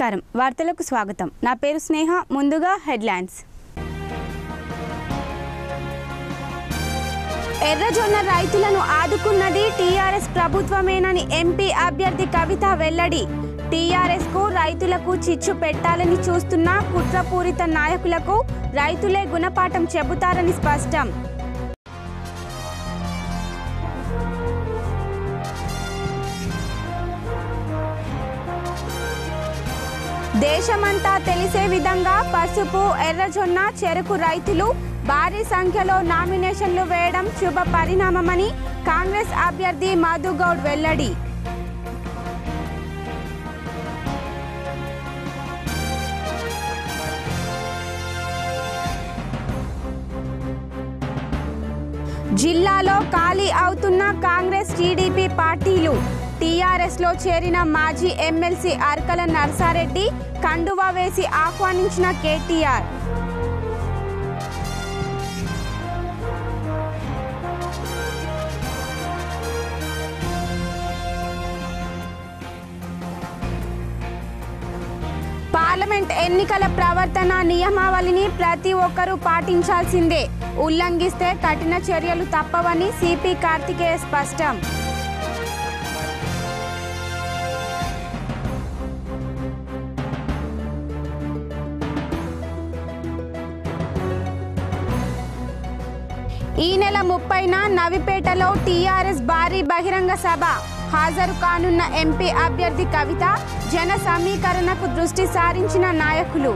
నమస్కారం వార్తలకు స్వాగతం నా పేరు స్నేహ ముందుగా హెడ్లైన్స్ ఎర్రజొన్న రైతులను ఆదుకున్నది టీఆర్ఎస్ ప్రభుత్వమేనని ఎంపీ అభ్యర్థి కవిత వెల్లడి టీఆర్ఎస్ కు రైతులకు చిచ్చు పెట్టాలని చూస్తున్న కుట్రపూరిత నాయకులకు రైతులే గుణపాఠం చెబుతారని స్పష్టం దేశమంతా తెలిసే విధంగా పసుపు ఎర్రజొన్న చెరుకు రైతులు భారీ సంఖ్యలో నామినేషన్లు వేయడం శుభ పరిణామమని కాంగ్రెస్ అభ్యర్థి మధుగౌడ్ వెల్లడి జిల్లాలో ఖాళీ అవుతున్న కాంగ్రెస్ టీడీపీ పార్టీలు టీఆర్ఎస్ లో చేరిన మాజీ ఎమ్మెల్సీ అర్కల నర్సారెడ్డి కండువా వేసి ఆహ్వానించిన కేటీఆర్ పార్లమెంట్ ఎన్నికల ప్రవర్తన నియమావళిని ప్రతి ఒక్కరూ పాటించాల్సిందే ఉల్లంఘిస్తే కఠిన చర్యలు తప్పవని సిపి కార్తికేయ స్పష్టం ఈ నెల ముప్పైన నవిపేటలో టీఆర్ఎస్ భారీ బహిరంగ సభ హాజరు కానున్న ఎంపీ అభ్యర్థి కవిత జన సమీకరణకు దృష్టి సారించిన నాయకులు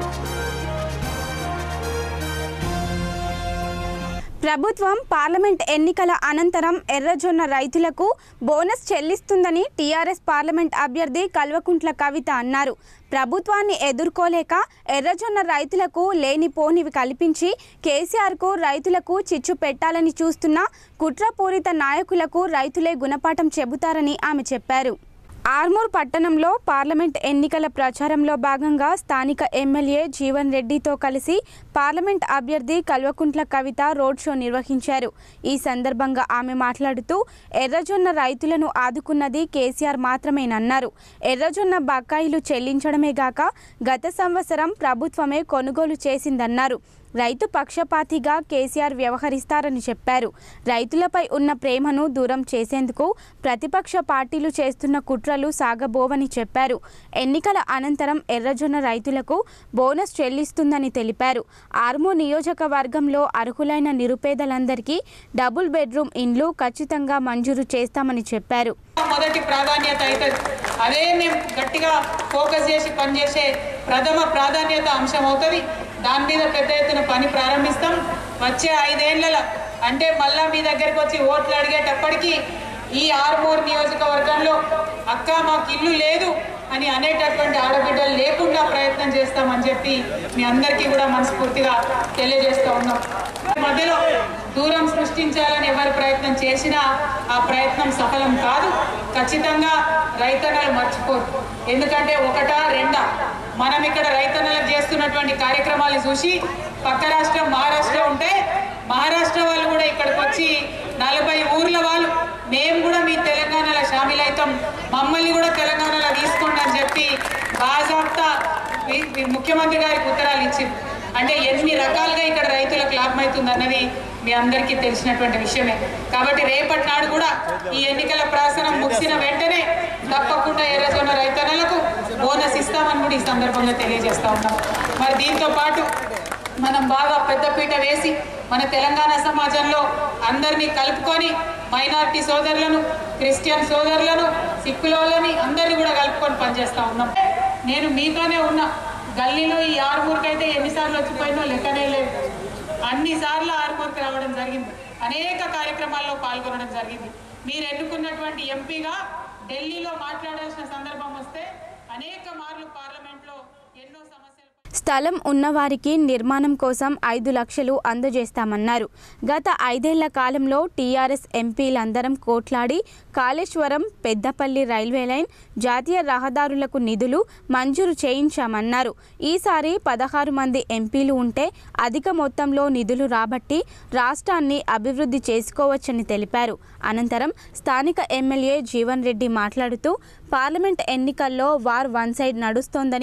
ప్రభుత్వం పార్లమెంట్ ఎన్నికల అనంతరం ఎర్రజొన్న రైతులకు బోనస్ చెల్లిస్తుందని టీఆర్ఎస్ పార్లమెంట్ అభ్యర్థి కల్వకుంట్ల కవిత అన్నారు ప్రభుత్వాన్ని ఎదుర్కోలేక ఎర్రజొన్న రైతులకు లేనిపోనివి కల్పించి కేసీఆర్కు రైతులకు చిచ్చు పెట్టాలని చూస్తున్న కుట్రపూరిత నాయకులకు రైతులే గుణపాఠం చెబుతారని ఆమె చెప్పారు ఆర్మూర్ పట్టణంలో పార్లమెంట్ ఎన్నికల ప్రచారంలో భాగంగా స్థానిక ఎమ్మెల్యే జీవన్ రెడ్డితో కలిసి పార్లమెంట్ అభ్యర్థి కల్వకుంట్ల కవిత రోడ్ షో నిర్వహించారు ఈ సందర్భంగా ఆమె మాట్లాడుతూ ఎర్రజొన్న రైతులను ఆదుకున్నది కేసీఆర్ మాత్రమేనన్నారు ఎర్రజొన్న బకాయిలు చెల్లించడమే గాక గత సంవత్సరం ప్రభుత్వమే కొనుగోలు చేసిందన్నారు రైతు పక్షపాతిగా కేసీఆర్ వ్యవహరిస్తారని చెప్పారు రైతులపై ఉన్న ప్రేమను దూరం చేసేందుకు ప్రతిపక్ష పార్టీలు చేస్తున్న కుట్రలు సాగబోవని చెప్పారు ఎన్నికల అనంతరం ఎర్రజొన్న రైతులకు బోనస్ చెల్లిస్తుందని తెలిపారు ఆర్మూ నియోజకవర్గంలో అర్హులైన నిరుపేదలందరికీ డబుల్ బెడ్రూమ్ ఇండ్లు ఖచ్చితంగా మంజూరు చేస్తామని చెప్పారు మొదటి ప్రాధాన్యత అవుతుంది అదే మేము గట్టిగా ఫోకస్ చేసి పనిచేసే ప్రథమ ప్రాధాన్యత అంశం అవుతుంది దాని మీద పెద్ద ఎత్తున పని ప్రారంభిస్తాం వచ్చే ఐదేళ్లలో అంటే మళ్ళా మీ దగ్గరికి వచ్చి ఓట్లు అడిగేటప్పటికి ఈ ఆర్మూర్ నియోజకవర్గంలో అక్క మాకు ఇల్లు లేదు అని అనేటటువంటి ఆడబిడ్డలు లేకుండా ప్రయత్నం చేస్తామని చెప్పి మీ అందరికీ కూడా మనస్ఫూర్తిగా తెలియజేస్తూ ఉన్నాం మధ్యలో దూరం సృష్టించాలని ఎవరు ప్రయత్నం చేసినా ఆ ప్రయత్నం సఫలం కాదు ఖచ్చితంగా రైతన్నలు మర్చిపోరు ఎందుకంటే ఒకటా రెండా మనం ఇక్కడ రైతన్నలకు చేస్తున్నటువంటి కార్యక్రమాలు చూసి పక్క రాష్ట్రం మహారాష్ట్ర ఉంటే మహారాష్ట్ర వాళ్ళు కూడా ఇక్కడికి వచ్చి నలభై ఊర్ల వాళ్ళు మేము కూడా మీ తెలంగాణలో షామిల్ అవుతాం మమ్మల్ని కూడా తెలంగాణలో తీసుకోండి అని చెప్పి బాజాబ్తా మీ- మీ ముఖ్యమంత్రి గారికి ఉత్తరాలు ఇచ్చింది అంటే ఎన్ని రకాలుగా ఇక్కడ రైతులకు లాభం అవుతుంది అన్నది మీ అందరికీ తెలిసినటువంటి విషయమే కాబట్టి రేపటి నాడు కూడా ఈ ఎన్నికల ప్రాసనం ముగిసిన వెంటనే తప్పకుండా ఎర్రజొన్న రైతన్నలకు బోనస్ ఇస్తామని కూడా ఈ సందర్భంగా తెలియజేస్తా ఉన్నాం మరి దీంతో పాటు మనం బాగా పెద్దపీట వేసి మన తెలంగాణ సమాజంలో అందరినీ కలుపుకొని మైనారిటీ సోదరులను క్రిస్టియన్ సోదరులను సిక్కులని అందరినీ కూడా కలుపుకొని పనిచేస్తా ఉన్నాం నేను మీతోనే ఉన్నా గల్లీలో ఈ ఆరుమూరికి అయితే ఎన్నిసార్లు వచ్చిపోయినో లెక్కనే లేదు అన్ని సార్లు ఆరుమూరికి రావడం జరిగింది అనేక కార్యక్రమాల్లో పాల్గొనడం జరిగింది మీరు ఎన్నుకున్నటువంటి ఎంపీగా ఢిల్లీలో మాట్లాడాల్సిన సందర్భం వస్తే అనేక మార్లు పార్లమెంట్లో ఎన్నో సమస్యలు స్థలం ఉన్నవారికి నిర్మాణం కోసం ఐదు లక్షలు అందజేస్తామన్నారు గత ఐదేళ్ల కాలంలో టీఆర్ఎస్ ఎంపీలందరం కోట్లాడి కాళేశ్వరం పెద్దపల్లి రైల్వే లైన్ జాతీయ రహదారులకు నిధులు మంజూరు చేయించామన్నారు ఈసారి పదహారు మంది ఎంపీలు ఉంటే అధిక మొత్తంలో నిధులు రాబట్టి రాష్ట్రాన్ని అభివృద్ధి చేసుకోవచ్చని తెలిపారు అనంతరం స్థానిక ఎమ్మెల్యే జీవన్ రెడ్డి మాట్లాడుతూ పార్లమెంట్ ఎన్నికల్లో వార్ వన్ సైడ్ నడుస్తోందని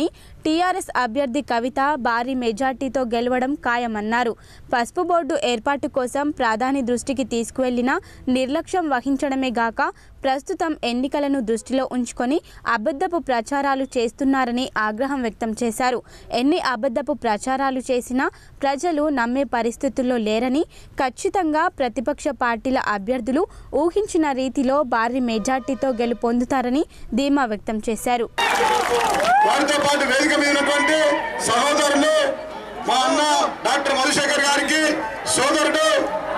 టీఆర్ఎస్ అభ్యర్థి కవిత భారీ మెజార్టీతో గెలవడం ఖాయమన్నారు పసుపు బోర్డు ఏర్పాటు కోసం ప్రధాని దృష్టికి తీసుకువెళ్లిన నిర్లక్ష్యం వహించడమే గాక ప్రస్తుతం ఎన్నికలను దృష్టిలో ఉంచుకొని అబద్ధపు ప్రచారాలు చేస్తున్నారని ఆగ్రహం వ్యక్తం చేశారు ఎన్ని అబద్ధపు ప్రచారాలు చేసినా ప్రజలు నమ్మే పరిస్థితుల్లో లేరని ఖచ్చితంగా ప్రతిపక్ష పార్టీల అభ్యర్థులు ఊహించిన రీతిలో భారీ మెజార్టీతో గెలుపొందుతారని ధీమా వ్యక్తం చేశారు వారితో పాటు వేదిక మీద ఉన్నటువంటి సహోదరులు మా అన్న డాక్టర్ మధుశేఖర్ గారికి సోదరుడు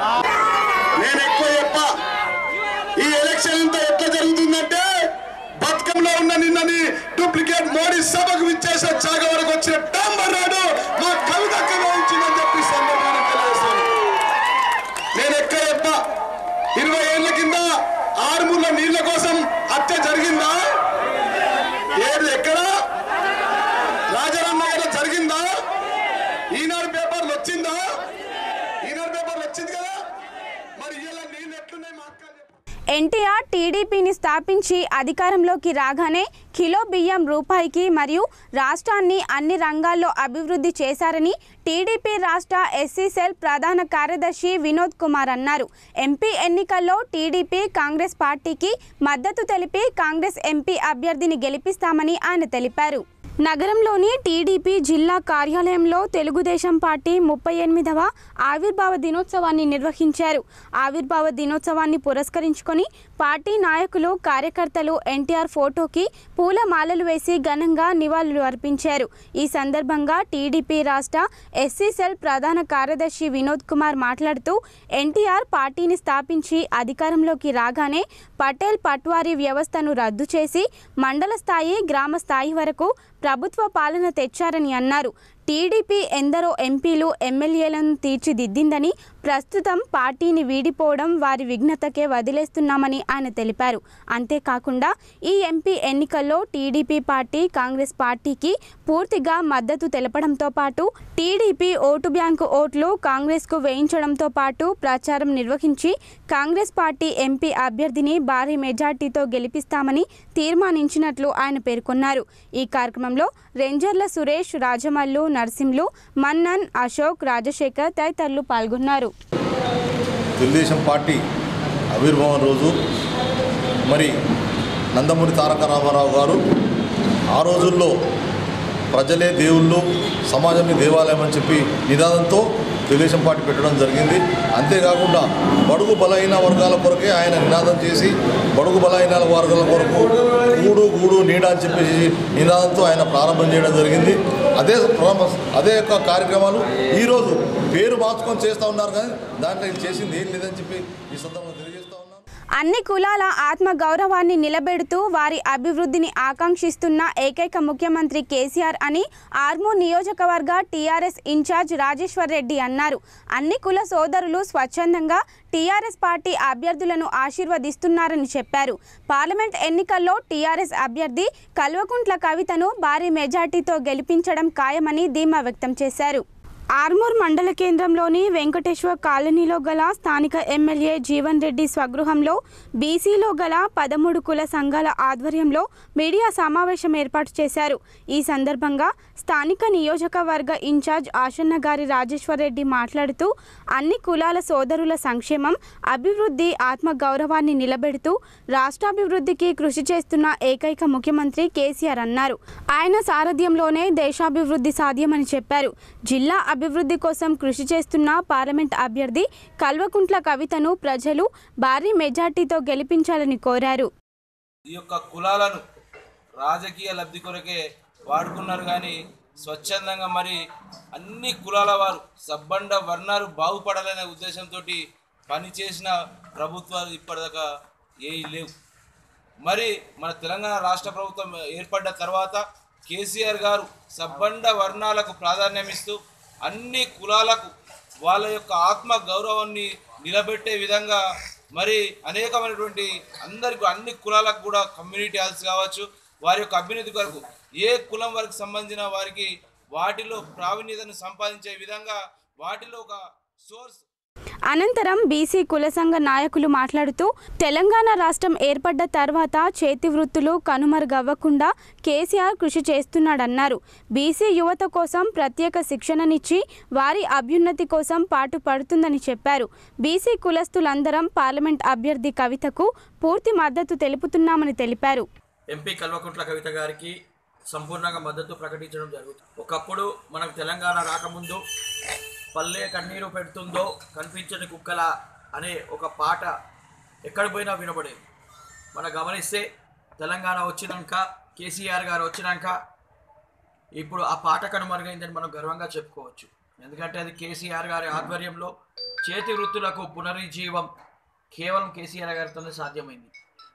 నేను ఎక్కువ చెప్ప ఈ ఎలక్షన్ ఇంత ఎట్లా జరుగుతుందంటే బతుకంలో ఉన్న నిన్నని డూప్లికేట్ మోడీ సభకు విచ్చేసే చాగ వరకు వచ్చిన డాంబర్ నాడు మా కవితక్క వేయించిందని చెప్పి ఈ సందర్భంగా తెలియజేస్తాను నేను ఎక్కడ చెప్ప ఇరవై ఏళ్ల కింద ఆరుమూల నీళ్ల కోసం హత్య జరిగిందా ఏది ఎక్కడ రాజరామ్ నగర్ జరిగిందా ఈనాడు పేపర్లు వచ్చిందా ఈనాడు పేపర్లు వచ్చింది కదా మరి ఇలా నేను ఎట్లున్నాయి మా అక్క చెప్పు. ఎన్టీఆర్ టీడీపీని స్థాపించి అధికారంలోకి రాగానే కిలో బియ్యం రూపాయికి మరియు రాష్ట్రాన్ని అన్ని రంగాల్లో అభివృద్ధి చేశారని టీడీపీ రాష్ట్ర ఎస్సీ సెల్ ప్రధాన కార్యదర్శి వినోద్ కుమార్ అన్నారు ఎంపీ ఎన్నికల్లో టీడీపీ కాంగ్రెస్ పార్టీకి మద్దతు తెలిపి కాంగ్రెస్ ఎంపీ అభ్యర్థిని గెలిపిస్తామని ఆయన తెలిపారు నగరంలోని టీడీపీ జిల్లా కార్యాలయంలో తెలుగుదేశం పార్టీ ముప్పై ఎనిమిదవ ఆవిర్భావ దినోత్సవాన్ని నిర్వహించారు ఆవిర్భావ దినోత్సవాన్ని పురస్కరించుకొని పార్టీ నాయకులు కార్యకర్తలు ఎన్టీఆర్ ఫోటోకి పూలమాలలు వేసి ఘనంగా నివాళులు అర్పించారు ఈ సందర్భంగా టీడీపీ రాష్ట్ర ఎస్సీ సెల్ ప్రధాన కార్యదర్శి వినోద్ కుమార్ మాట్లాడుతూ ఎన్టీఆర్ పార్టీని స్థాపించి అధికారంలోకి రాగానే పటేల్ పట్వారీ వ్యవస్థను రద్దు చేసి మండల స్థాయి గ్రామ స్థాయి వరకు ప్రభుత్వ పాలన తెచ్చారని అన్నారు టీడీపీ ఎందరో ఎంపీలు ఎమ్మెల్యేలను తీర్చిదిద్దిందని ప్రస్తుతం పార్టీని వీడిపోవడం వారి విఘ్నతకే వదిలేస్తున్నామని ఆయన తెలిపారు అంతేకాకుండా ఈ ఎంపీ ఎన్నికల్లో టీడీపీ పార్టీ కాంగ్రెస్ పార్టీకి పూర్తిగా మద్దతు తెలపడంతో పాటు టీడీపీ ఓటు బ్యాంకు ఓట్లు కాంగ్రెస్కు వేయించడంతో పాటు ప్రచారం నిర్వహించి కాంగ్రెస్ పార్టీ ఎంపీ అభ్యర్థిని భారీ మెజార్టీతో గెలిపిస్తామని తీర్మానించినట్లు ఆయన పేర్కొన్నారు ఈ కార్యక్రమంలో రేంజర్ల సురేష్ రాజమల్లు నర్సింలు మన్నన్ అశోక్ రాజశేఖర్ తదితరులు పాల్గొన్నారు తెలుగుదేశం పార్టీ ఆవిర్భావం రోజు మరి నందమూరి తారక రామారావు గారు ఆ రోజుల్లో ప్రజలే దేవుళ్ళు సమాజమే దేవాలయం అని చెప్పి నినాదంతో తెలుగుదేశం పార్టీ పెట్టడం జరిగింది అంతేకాకుండా బడుగు బలహీన వర్గాల కొరకే ఆయన నినాదం చేసి బడుగు బలహీన వర్గాల కొరకు గూడు గూడు నీడ అని చెప్పేసి నినాదంతో ఆయన ప్రారంభం చేయడం జరిగింది అదే ప్రారంభ అదే యొక్క కార్యక్రమాలు ఈరోజు పేరు మార్చుకొని చేస్తూ ఉన్నారు కానీ దాంట్లో ఇది చేసింది ఏం లేదని చెప్పి ఈ సందర్భంగా తెలియజేస్తా ఉన్నాను అన్ని కులాల ఆత్మ గౌరవాన్ని నిలబెడుతూ వారి అభివృద్ధిని ఆకాంక్షిస్తున్న ఏకైక ముఖ్యమంత్రి కేసీఆర్ అని ఆర్మూర్ నియోజకవర్గ టీఆర్ఎస్ ఇన్ఛార్జ్ రాజేశ్వర్ రెడ్డి అన్నారు అన్ని కుల సోదరులు స్వచ్ఛందంగా టీఆర్ఎస్ పార్టీ అభ్యర్థులను ఆశీర్వదిస్తున్నారని చెప్పారు పార్లమెంట్ ఎన్నికల్లో టీఆర్ఎస్ అభ్యర్థి కల్వకుంట్ల కవితను భారీ మెజార్టీతో గెలిపించడం ఖాయమని ధీమా వ్యక్తం చేశారు ఆర్మూర్ మండల కేంద్రంలోని వెంకటేశ్వర కాలనీలో గల స్థానిక ఎమ్మెల్యే జీవన్ రెడ్డి స్వగృహంలో బీసీలో గల పదమూడు కుల సంఘాల ఆధ్వర్యంలో మీడియా సమావేశం ఏర్పాటు చేశారు ఈ సందర్భంగా స్థానిక నియోజకవర్గ ఇన్ఛార్జ్ ఆశన్న గారి రాజేశ్వర్ రెడ్డి మాట్లాడుతూ అన్ని కులాల సోదరుల సంక్షేమం అభివృద్ధి ఆత్మ గౌరవాన్ని నిలబెడుతూ రాష్ట్రాభివృద్ధికి కృషి చేస్తున్న ఏకైక ముఖ్యమంత్రి కేసీఆర్ అన్నారు ఆయన సారథ్యంలోనే దేశాభివృద్ధి సాధ్యమని చెప్పారు జిల్లా అభివృద్ధి కోసం కృషి చేస్తున్న పార్లమెంట్ అభ్యర్థి కల్వకుంట్ల కవితను ప్రజలు భారీ మెజార్టీతో గెలిపించాలని కోరారు ఈ యొక్క కులాలను రాజకీయ లబ్ధి కొరకే వాడుకున్నారు కానీ స్వచ్ఛందంగా మరి అన్ని కులాల వారు సబ్బండ వర్ణాలు బాగుపడాలనే ఉద్దేశంతో పనిచేసిన ప్రభుత్వాలు ఇప్పటిదాకా ఏ లేవు మరి మన తెలంగాణ రాష్ట్ర ప్రభుత్వం ఏర్పడ్డ తర్వాత కేసీఆర్ గారు సబ్బండ వర్ణాలకు ప్రాధాన్యం ఇస్తూ అన్ని కులాలకు వాళ్ళ యొక్క ఆత్మ గౌరవాన్ని నిలబెట్టే విధంగా మరి అనేకమైనటువంటి అందరికి అన్ని కులాలకు కూడా కమ్యూనిటీ హాల్స్ కావచ్చు వారి యొక్క అభ్యున్నతి కొరకు ఏ కులం వారికి సంబంధించిన వారికి వాటిలో ప్రావీణ్యతను సంపాదించే విధంగా వాటిలో ఒక సోర్స్ అనంతరం బీసీ కుల సంఘ నాయకులు మాట్లాడుతూ తెలంగాణ రాష్ట్రం ఏర్పడ్డ తర్వాత చేతి వృత్తులు కనుమరుగవ్వకుండా కేసీఆర్ కృషి చేస్తున్నాడన్నారు బీసీ యువత కోసం ప్రత్యేక శిక్షణనిచ్చి వారి అభ్యున్నతి కోసం పాటు పడుతుందని చెప్పారు బీసీ కులస్తులందరం పార్లమెంట్ అభ్యర్థి కవితకు పూర్తి మద్దతు తెలుపుతున్నామని తెలిపారు ఎంపీ కల్వకుంట్ల కవిత గారికి సంపూర్ణంగా మద్దతు ప్రకటించడం జరుగుతుంది ఒకప్పుడు మనకు తెలంగాణ రాకముందు పల్లె కన్నీరు పెడుతుందో కనిపించని కుక్కల అనే ఒక పాట ఎక్కడ పోయినా వినబడేది మనం గమనిస్తే తెలంగాణ వచ్చినాక కేసీఆర్ గారు వచ్చినాక ఇప్పుడు ఆ పాట కనుమరుగైందని మనం గర్వంగా చెప్పుకోవచ్చు ఎందుకంటే అది కేసీఆర్ గారి ఆధ్వర్యంలో చేతి వృత్తులకు పునరుజ్జీవం కేవలం కేసీఆర్ గారితోనే సాధ్యమైంది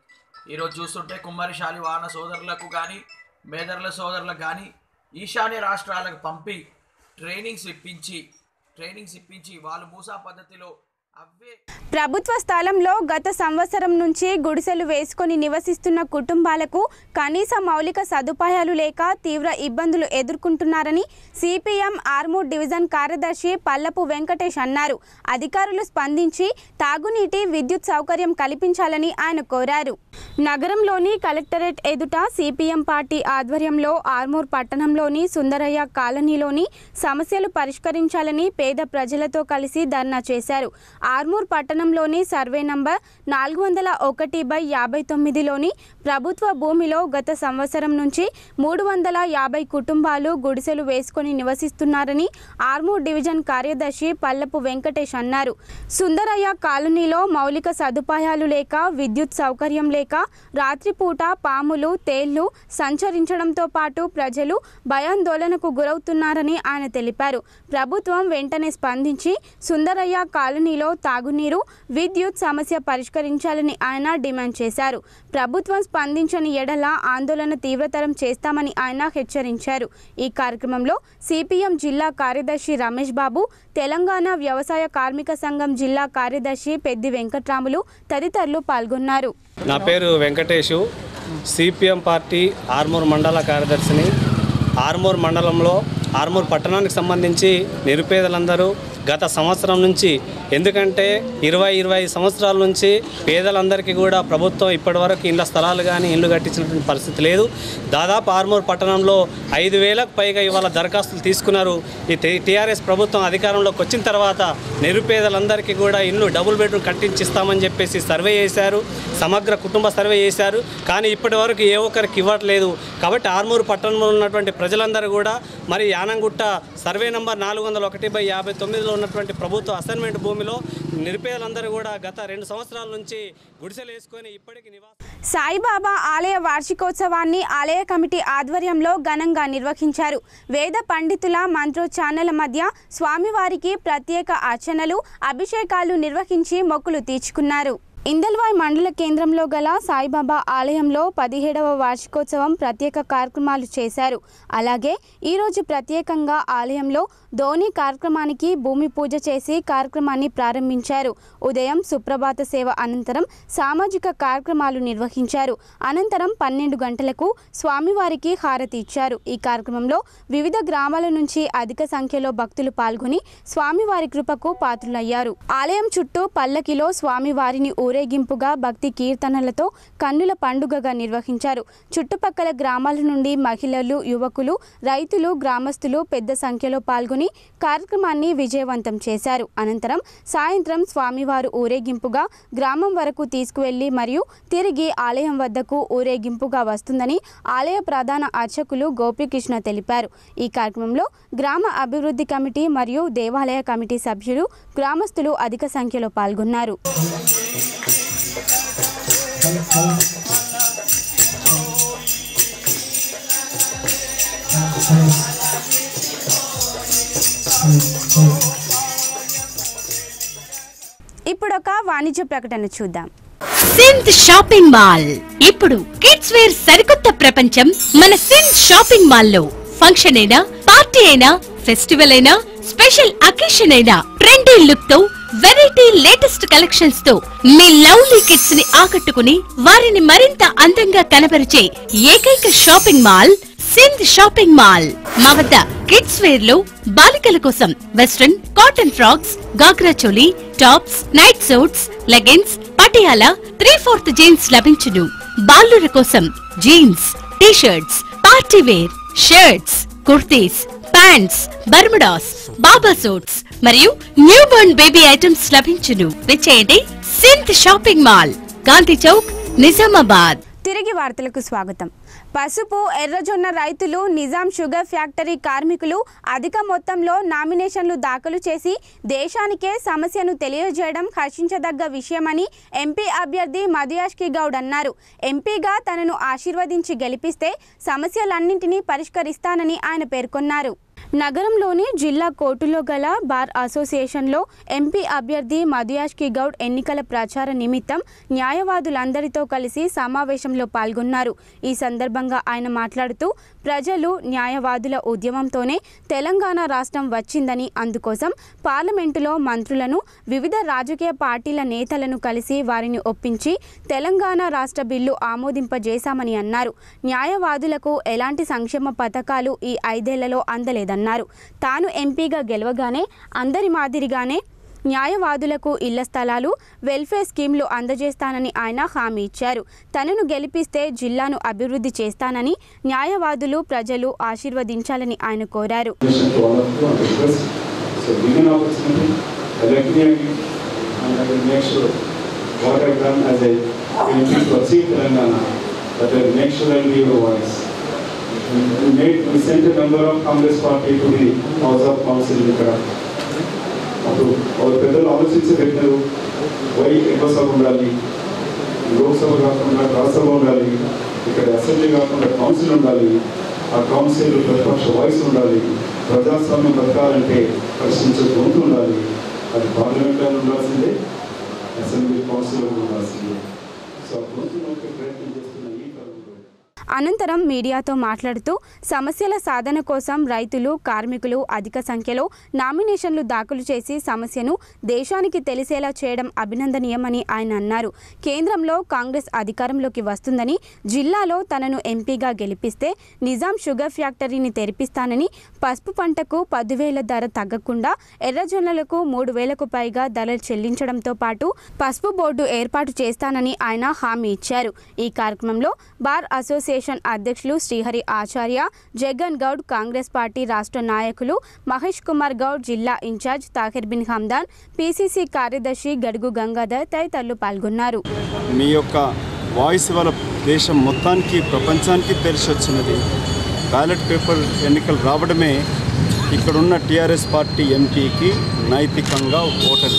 ఈరోజు చూస్తుంటే కుమ్మరి శాలివాహన సోదరులకు కానీ మేదర్ల సోదరులకు కానీ ఈశాన్య రాష్ట్రాలకు పంపి ట్రైనింగ్స్ ఇప్పించి ట్రైనింగ్స్ ఇప్పించి వాళ్ళు మూసా పద్ధతిలో అవే ప్రభుత్వ స్థలంలో గత సంవత్సరం నుంచి గుడిసెలు వేసుకొని నివసిస్తున్న కుటుంబాలకు కనీస మౌలిక సదుపాయాలు లేక తీవ్ర ఇబ్బందులు ఎదుర్కొంటున్నారని సిపిఎం ఆర్మూర్ డివిజన్ కార్యదర్శి పల్లపు వెంకటేష్ అన్నారు అధికారులు స్పందించి తాగునీటి విద్యుత్ సౌకర్యం కల్పించాలని ఆయన కోరారు నగరంలోని కలెక్టరేట్ ఎదుట సిపిఎం పార్టీ ఆధ్వర్యంలో ఆర్మూర్ పట్టణంలోని సుందరయ్య కాలనీలోని సమస్యలు పరిష్కరించాలని పేద ప్రజలతో కలిసి ధర్నా చేశారు ఆర్మూర్ పట్టణంలోని సర్వే నంబర్ నాలుగు వందల ఒకటి బై యాభై తొమ్మిదిలోని ప్రభుత్వ భూమిలో గత సంవత్సరం నుంచి మూడు వందల యాభై కుటుంబాలు గుడిసెలు వేసుకొని నివసిస్తున్నారని ఆర్మూర్ డివిజన్ కార్యదర్శి పల్లపు వెంకటేష్ అన్నారు సుందరయ్య కాలనీలో మౌలిక సదుపాయాలు లేక విద్యుత్ సౌకర్యం లేక రాత్రిపూట పాములు తేళ్లు సంచరించడంతో పాటు ప్రజలు భయాందోళనకు గురవుతున్నారని ఆయన తెలిపారు ప్రభుత్వం వెంటనే స్పందించి సుందరయ్య కాలనీలో తాగునీరు విద్యుత్ సమస్య పరిష్కరించాలని ఆయన డిమాండ్ చేశారు ప్రభుత్వం స్పందించని ఎడల ఆందోళన తీవ్రతరం చేస్తామని ఆయన హెచ్చరించారు ఈ కార్యక్రమంలో సిపిఎం జిల్లా కార్యదర్శి రమేష్ బాబు తెలంగాణ వ్యవసాయ కార్మిక సంఘం జిల్లా కార్యదర్శి పెద్ది వెంకట్రాములు తదితరులు పాల్గొన్నారు నా పేరు వెంకటేషు సిపిఎం పార్టీ ఆర్మూర్ మండల కార్యదర్శిని ఆర్మూర్ మండలంలో ఆర్మూర్ పట్టణానికి సంబంధించి నిరుపేదలందరూ గత సంవత్సరం నుంచి ఎందుకంటే ఇరవై ఇరవై సంవత్సరాల నుంచి పేదలందరికీ కూడా ప్రభుత్వం ఇప్పటివరకు ఇళ్ళ స్థలాలు కానీ ఇల్లు కట్టించినటువంటి పరిస్థితి లేదు దాదాపు ఆర్మూర్ పట్టణంలో ఐదు వేలకు పైగా ఇవాళ దరఖాస్తులు తీసుకున్నారు ఈ టీఆర్ఎస్ ప్రభుత్వం అధికారంలోకి వచ్చిన తర్వాత నిరుపేదలందరికీ కూడా ఇల్లు డబుల్ బెడ్రూమ్ కట్టించిస్తామని చెప్పేసి సర్వే చేశారు సమగ్ర కుటుంబ సర్వే చేశారు కానీ ఇప్పటి వరకు ఏ ఒక్కరికి ఇవ్వట్లేదు కాబట్టి ఆర్మూరు పట్టణంలో ఉన్నటువంటి ప్రజలందరూ కూడా మరి యానంగుట్ట సర్వే నంబర్ నాలుగు వందల ఒకటి బై యాభై తొమ్మిదిలో ఉన్నటువంటి ప్రభుత్వ అసైన్మెంట్ భూమిలో నిరుపేదలందరూ కూడా గత రెండు సంవత్సరాల నుంచి గుడిసెలు వేసుకొని ఇప్పటికి నివాసం సాయిబాబా ఆలయ వార్షికోత్సవాన్ని ఆలయ కమిటీ ఆధ్వర్యంలో ఘనంగా నిర్వహించారు వేద పండితుల మంత్రోచ్చారణల మధ్య స్వామివారికి ప్రత్యేక అర్చనలు అభిషేకాలు నిర్వహించి మొక్కులు తీర్చుకున్నారు ఇందల్వాయ్ మండల కేంద్రంలో గల సాయిబాబా ఆలయంలో పదిహేడవ వార్షికోత్సవం ప్రత్యేక కార్యక్రమాలు చేశారు అలాగే ఈరోజు ప్రత్యేకంగా ఆలయంలో ధోని కార్యక్రమానికి భూమి పూజ చేసి కార్యక్రమాన్ని ప్రారంభించారు ఉదయం సుప్రభాత సేవ అనంతరం సామాజిక కార్యక్రమాలు నిర్వహించారు అనంతరం పన్నెండు గంటలకు స్వామివారికి హారతి ఇచ్చారు ఈ కార్యక్రమంలో వివిధ గ్రామాల నుంచి అధిక సంఖ్యలో భక్తులు పాల్గొని స్వామివారి కృపకు పాత్రులయ్యారు ఆలయం చుట్టూ పల్లకిలో స్వామివారిని ఊరేగింపుగా భక్తి కీర్తనలతో కన్నుల పండుగగా నిర్వహించారు చుట్టుపక్కల గ్రామాల నుండి మహిళలు యువకులు రైతులు గ్రామస్తులు పెద్ద సంఖ్యలో పాల్గొని కార్యక్రమాన్ని విజయవంతం చేశారు అనంతరం సాయంత్రం స్వామివారు ఊరేగింపుగా గ్రామం వరకు తీసుకువెళ్లి మరియు తిరిగి ఆలయం వద్దకు ఊరేగింపుగా వస్తుందని ఆలయ ప్రధాన అర్చకులు గోపీకృష్ణ తెలిపారు ఈ కార్యక్రమంలో గ్రామ అభివృద్ధి కమిటీ మరియు దేవాలయ కమిటీ సభ్యులు గ్రామస్తులు అధిక సంఖ్యలో పాల్గొన్నారు ఇప్పుడు ఒక వాణిజ్య ప్రకటన చూద్దాం సింత్ షాపింగ్ మాల్ ఇప్పుడు కిడ్స్ వేర్ సరికొత్త ప్రపంచం మన సింత్ షాపింగ్ మాల్ లో ఫంక్షన్ అయినా పార్టీ అయినా ఫెస్టివల్ అయినా స్పెషల్ అకేషన్ అయినా ట్రెండీ లుక్ తో వెరైటీ లేటెస్ట్ కలెక్షన్స్ తో మీ లవ్లీ కిడ్స్ ని ఆకట్టుకుని వారిని మరింత అందంగా కనబరిచే ఏకైక shopping mall Sindh shopping mall మా వద్ద కిడ్స్ వేర్ లో బాలికల కోసం western cotton frocks ghagra choli tops night suits leggings Patiala three fourth jeans లభించును బాలుర కోసం jeans T shirts party wear shirts kurtis pants Bermudas baba suits మరియు న్యూ బోర్న్ బేబీ ఐటమ్స్ లభించును విచ్చేయండి సింత్ షాపింగ్ మాల్ గాంధీ చౌక్ నిజామాబాద్ తిరిగి వార్తలకు స్వాగతం పసుపు ఎర్రజొన్న రైతులు నిజాం షుగర్ ఫ్యాక్టరీ కార్మికులు అధిక మొత్తంలో నామినేషన్లు దాఖలు చేసి దేశానికే సమస్యను తెలియజేయడం హర్షించదగ్గ విషయమని ఎంపీ అభ్యర్థి మధుయాష్కి గౌడ్ అన్నారు ఎంపీగా తనను ఆశీర్వదించి గెలిపిస్తే సమస్యలన్నింటినీ పరిష్కరిస్తానని ఆయన పేర్కొన్నారు నగరంలోని జిల్లా కోర్టులో గల బార్ అసోసియేషన్లో ఎంపీ అభ్యర్థి మధుయాష్కి గౌడ్ ఎన్నికల ప్రచార నిమిత్తం న్యాయవాదులందరితో కలిసి సమావేశంలో పాల్గొన్నారు ఈ సందర్భంగా ఆయన మాట్లాడుతూ ప్రజలు న్యాయవాదుల ఉద్యమంతోనే తెలంగాణ రాష్ట్రం వచ్చిందని అందుకోసం పార్లమెంటులో మంత్రులను వివిధ రాజకీయ పార్టీల నేతలను కలిసి వారిని ఒప్పించి తెలంగాణ రాష్ట్ర బిల్లు ఆమోదింపజేశామని అన్నారు న్యాయవాదులకు ఎలాంటి సంక్షేమ పథకాలు ఈ ఐదేళ్లలో అందలేదన్నారు తాను ఎంపీగా గెలవగానే అందరి మాదిరిగానే న్యాయవాదులకు ఇళ్ల స్థలాలు వెల్ఫేర్ స్కీమ్లు అందజేస్తానని ఆయన హామీ ఇచ్చారు తనను గెలిపిస్తే జిల్లాను అభివృద్ధి చేస్తానని న్యాయవాదులు ప్రజలు ఆశీర్వదించాలని ఆయన కోరారు Listen to all of you and request. So given opportunity, I like to and I will make sure what I've done as a MP to achieve Telangana, that I will make sure I will be your voice. We made, we sent a member of Congress party to the House of Council ఇక్కడ అప్పుడు వాళ్ళ పెద్దలు ఆలోచించి పెట్టినారు why ఎక్కువ సభ ఉండాలి లోక్సభ కాకుండా రాజ్యసభ ఉండాలి ఇక్కడ అసెంబ్లీ కాకుండా కౌన్సిల్ ఉండాలి ఆ కౌన్సిల్ ప్రతిపక్ష వాయిస్ ఉండాలి ప్రజాస్వామ్యం బతకాలంటే ప్రశ్నించే గొంతు ఉండాలి అది పార్లమెంట్లో ఉండాల్సిందే అసెంబ్లీ కౌన్సిల్లో ఉండాల్సిందే సో ఆ గొంతు నొక్కే ప్రయత్నం చేస్తున్న ఈ కాలంలో అనంతరం మీడియాతో మాట్లాడుతూ సమస్యల సాధన కోసం రైతులు కార్మికులు అధిక సంఖ్యలో నామినేషన్లు దాఖలు చేసి సమస్యను దేశానికి తెలిసేలా చేయడం అభినందనీయమని ఆయన అన్నారు కేంద్రంలో కాంగ్రెస్ అధికారంలోకి వస్తుందని జిల్లాలో తనను ఎంపీగా గెలిపిస్తే నిజాం షుగర్ ఫ్యాక్టరీని తెరిపిస్తానని పసుపు పంటకు పదివేల ధర తగ్గకుండా ఎర్రజొన్నలకు మూడు వేలకు పైగా ధరలు చెల్లించడంతో పాటు పసుపు బోర్డు ఏర్పాటు చేస్తానని ఆయన హామీ ఇచ్చారు ఈ కార్యక్రమంలో బార్ అసోసియేషన్ అధ్యక్షులు శ్రీహరి ఆచార్య జగన్ గౌడ్ కాంగ్రెస్ పార్టీ రాష్ట్ర నాయకులు మహేష్ కుమార్ గౌడ్ జిల్లా ఇన్ఛార్జ్ తాహిర్ బిన్ హమ్దాన్ పిసిసి కార్యదర్శి గడుగు గంగాధర్ తదితరులు పాల్గొన్నారు మీ యొక్క వాయిస్ వల్ల దేశం మొత్తానికి ప్రపంచానికి తెలిసి వచ్చినది బ్యాలెట్ పేపర్ ఎన్నికలు రావడమే ఇక్కడున్న టీఆర్ఎస్ పార్టీ ఎంపీకి నైతికంగా ఓటరు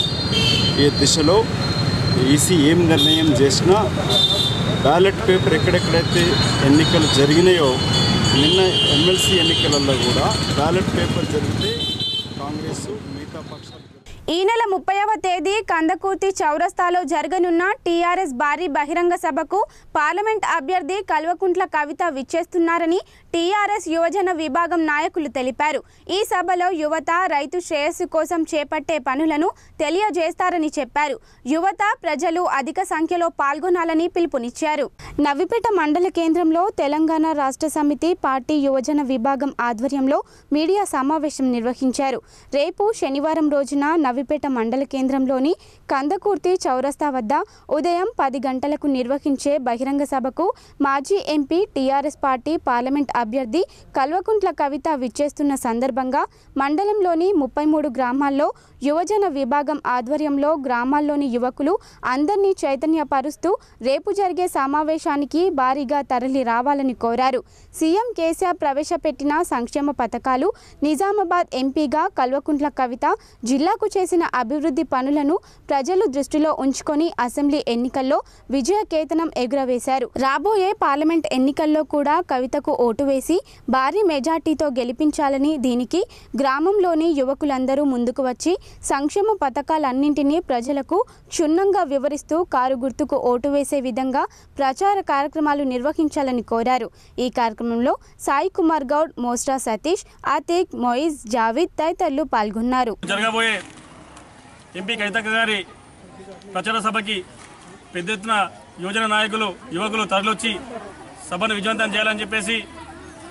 ఈ దిశలో ఈసీ ఏం నిర్ణయం చేసినా బ్యాలెట్ పేపర్ ఎక్కడెక్కడైతే ఎన్నికలు జరిగినాయో నిన్న ఎమ్మెల్సీ ఎన్నికలలో కూడా బ్యాలెట్ పేపర్ జరిగితే కాంగ్రెస్ మిగతా పక్షాలు ఈ నెల ముప్పైవ తేదీ కందకూర్తి చౌరస్తాలో జరగనున్న టీఆర్ఎస్ భారీ బహిరంగ సభకు పార్లమెంట్ అభ్యర్థి కల్వకుంట్ల కవిత విచ్చేస్తున్నారని టీఆర్ఎస్ యువజన విభాగం నాయకులు తెలిపారు ఈ సభలో యువత రైతు శ్రేయస్సు కోసం చేపట్టే పనులను తెలియజేస్తారని చెప్పారు యువత ప్రజలు అధిక సంఖ్యలో పాల్గొనాలని పిలుపునిచ్చారు నవ్విపేట మండల కేంద్రంలో తెలంగాణ రాష్ట్ర సమితి పార్టీ యువజన విభాగం ఆధ్వర్యంలో మీడియా సమావేశం నిర్వహించారు రేపు శనివారం రోజున నవ్విపేట మండల కేంద్రంలోని కందకూర్తి చౌరస్తా వద్ద ఉదయం పది గంటలకు నిర్వహించే బహిరంగ సభకు మాజీ ఎంపీ టీఆర్ఎస్ పార్టీ పార్లమెంట్ అభ్యర్థి కల్వకుంట్ల కవిత విచ్చేస్తున్న సందర్భంగా మండలంలోని ముప్పై మూడు గ్రామాల్లో యువజన విభాగం ఆధ్వర్యంలో గ్రామాల్లోని యువకులు అందరినీ చైతన్యపరుస్తూ రేపు జరిగే సమావేశానికి భారీగా తరలి రావాలని కోరారు సీఎం కేసీఆర్ ప్రవేశపెట్టిన సంక్షేమ పథకాలు నిజామాబాద్ ఎంపీగా కల్వకుంట్ల కవిత జిల్లాకు చేసిన అభివృద్ధి పనులను ప్రజలు దృష్టిలో ఉంచుకొని అసెంబ్లీ ఎన్నికల్లో విజయ కేతనం ఎగురవేశారు రాబోయే పార్లమెంట్ ఎన్నికల్లో కూడా కవితకు ఓటు వేసి భారీ మెజార్టీతో గెలిపించాలని దీనికి గ్రామంలోని యువకులందరూ ముందుకు వచ్చి సంక్షేమ పథకాలన్నింటినీ ప్రజలకు క్షుణ్ణంగా వివరిస్తూ కారు గుర్తుకు ఓటు వేసే విధంగా ప్రచార కార్యక్రమాలు నిర్వహించాలని కోరారు ఈ కార్యక్రమంలో సాయి కుమార్ గౌడ్ మోస్టా సతీష్ అతీక్ మొయిజ్ జావిద్ తదితరులు పాల్గొన్నారు జరగబోయే ఎంపీ కవితక్క గారి ప్రచార సభకి పెద్ద ఎత్తున యువజన నాయకులు యువకులు తరలివచ్చి సభను విజయవంతం చేయాలని చెప్పేసి